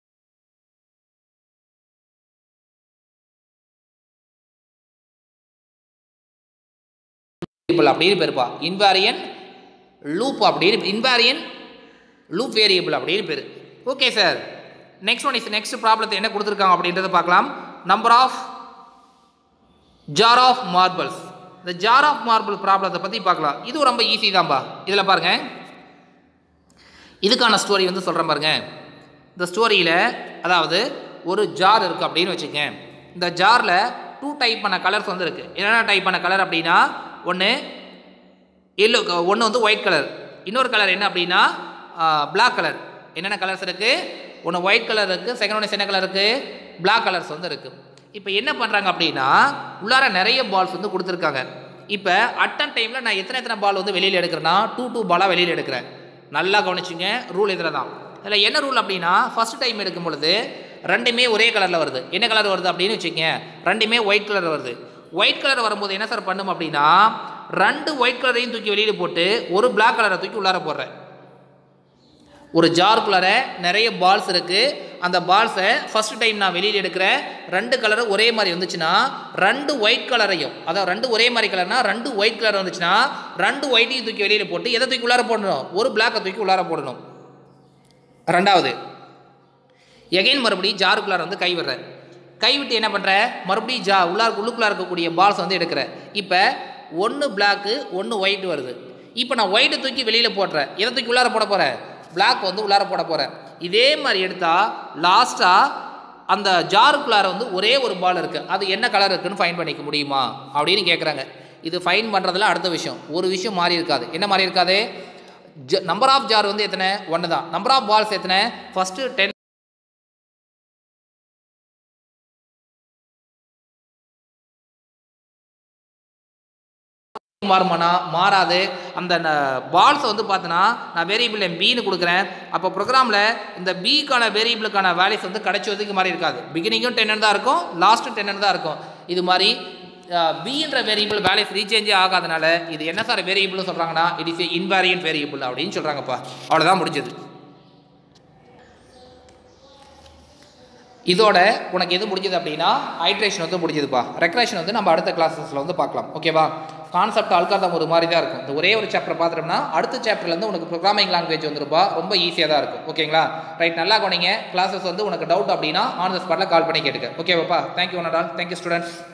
வேரியபிள் அப்படின்னு பேருப்பா இன்வாரியன் லூப் அப்படின்னு இன்வாரியன் லூப் வேரியபிள் அப்படின்னு பேர் okay sir next one is next ப்ராப்ளத்தை என்ன கொடுத்துருக்காங்க அப்படின்றத பார்க்கலாம் number of jar of marbles இந்த ஜார் ஆஃப் மார்பிள் ப்ராப்ளத்தை பற்றி பார்க்கலாம் இது ரொம்ப ஈஸி தான்பா இதில் பாருங்க இதுக்கான ஸ்டோரி வந்து சொல்கிறேன் பாருங்க இந்த ஸ்டோரியில் அதாவது ஒரு ஜார் இருக்குது அப்படின்னு வச்சுக்கங்க இந்த ஜாரில் டூ டைப் பண்ண கலர்ஸ் வந்து இருக்குது என்னென்ன டைப் பண்ண கலர் அப்படின்னா ஒன்று எல்லோ ஒன்று வந்து ஒயிட் கலர் இன்னொரு கலர் என்ன அப்படின்னா பிளாக் கலர் என்னென்ன கலர்ஸ் இருக்குது ஒன்று ஒயிட் கலர் இருக்குது செகண்ட் ஒன்று என்ன கலர் இருக்குது பிளாக் கலர்ஸ் வந்து இருக்குது இப்போ என்ன பண்ணுறாங்க அப்படின்னா உள்ளார நிறைய பால்ஸ் வந்து கொடுத்துருக்காங்க இப்போ அட்டன் டைமில் நான் எத்தனை எத்தனை பால் வந்து வெளியில் எடுக்கிறேன்னா டூ டூ பாலாக வெளியில் எடுக்கிறேன் நல்லா கவனிச்சுங்க ரூல் இதில் தான் இதில் என்ன ரூல் அப்படின்னா ஃபஸ்ட் டைம் எடுக்கும் பொழுது ரெண்டுமே ஒரே கலரில் வருது என்ன கலர் வருது அப்படின்னு வச்சுக்கங்க ரெண்டுமே ஒயிட் கலர் வருது ஒயிட் கலர் வரும்போது என்ன சார் பண்ணும் அப்படின்னா ரெண்டு ஒயிட் கலரையும் தூக்கி வெளியில் போட்டு ஒரு பிளாக் கலரை தூக்கி உள்ளார போடுறேன் ஒரு ஜார்க்குள்ளார நிறைய பால்ஸ் இருக்குது அந்த பால்ஸை ஃபர்ஸ்ட் டைம் நான் வெளியில் எடுக்கிறேன் ரெண்டு கலரும் ஒரே மாதிரி வந்துச்சுன்னா ரெண்டு ஒயிட் கலரையும் அதாவது ரெண்டு ஒரே மாதிரி கலர்னா ரெண்டு ஒயிட் கலர் வந்துச்சுன்னா ரெண்டு ஒயிட்டையும் தூக்கி வெளியில் போட்டு எதை தூக்கி உள்ளார போடணும் ஒரு பிளாக்கை தூக்கி உள்ளார போடணும் ரெண்டாவது எகைன் மறுபடியும் ஜாருக்குள்ளார வந்து கை விடுறேன் கை விட்டு என்ன பண்ணுற மறுபடியும் ஜா உள்ளார் உள்ளுக்குள்ளார இருக்கக்கூடிய பால்ஸ் வந்து எடுக்கிறேன் இப்போ ஒன்று பிளாக்கு ஒன்று ஒயிட் வருது இப்போ நான் ஒயிட்டை தூக்கி வெளியில் போடுறேன் எதை தூக்கி உள்ளார போட போகிறேன் பிளாக் வந்து உள்ளார போட போகிறேன் இதே மாதிரி எடுத்தால் லாஸ்ட்டாக அந்த ஜாருக்குள்ளார வந்து ஒரே ஒரு பால் இருக்குது அது என்ன கலர் இருக்குன்னு ஃபைன் பண்ணிக்க முடியுமா அப்படின்னு கேட்குறாங்க இது ஃபைன் பண்ணுறதுல அடுத்த விஷயம் ஒரு விஷயம் மாறி இருக்காது என்ன மாறி இருக்காது ஜ நம்பர் ஆஃப் ஜார் வந்து எத்தனை ஒன்று தான் நம்பர் ஆஃப் பால்ஸ் எத்தனை ஃபஸ்ட்டு டென் மாறுமானா மாறாது அந்த பால்ஸை வந்து பார்த்தோன்னா நான் வேரியபிள் என் பின்னு கொடுக்குறேன் அப்போ ப்ரோக்ராமில் இந்த பிக்கான வேரியபிளுக்கான வேல்யூஸ் வந்து கிடைச்சதுக்கு மாதிரி இருக்காது பிகினிங்கும் டென்னு தான் இருக்கும் லாஸ்ட்டும் டென்னு தான் இருக்கும் இது மாதிரி பின்ற வேரியபிள் வேல்யூஸ் ரீசேஞ்சே ஆகாதனால இது என்ன சார் வேரியபிள்னு சொல்கிறாங்கன்னா இட் இஸ் இன்வேரியன்ட் வேரியபிள் அப்படின்னு சொல்கிறாங்கப்பா அவ்வளோதான் முடிஞ்சது இதோட உனக்கு எது முடிஞ்சது அப்படின்னா ஹைட்ரேஷன் வந்து முடிஞ்சதுப்பா ரெக்ரேஷன் வந்து நம்ம அடுத்த கிளாஸஸில் வந்து பார்க்கலாம் ஓகேவா கான்செப்ட் அல்கார்தம் ஒரு மாதிரி தான் இருக்கும் இந்த ஒரே ஒரு சாப்டர் பார்த்துட்டோம்னா அடுத்த சாப்டர்லேருந்து உனக்கு ப்ரோக்ராமிங் லாங்குவேஜ் வந்துருப்பா ரொம்ப ஈஸியாக தான் இருக்கும் ஓகேங்களா ரைட் நல்லா கவனிங்க கிளாஸஸ் வந்து உனக்கு டவுட் அப்படின்னா ஆன் த ஸ்பாட்டில் கால் பண்ணி கேட்டுக்க ஓகேவாப்பா thank you one all thank you students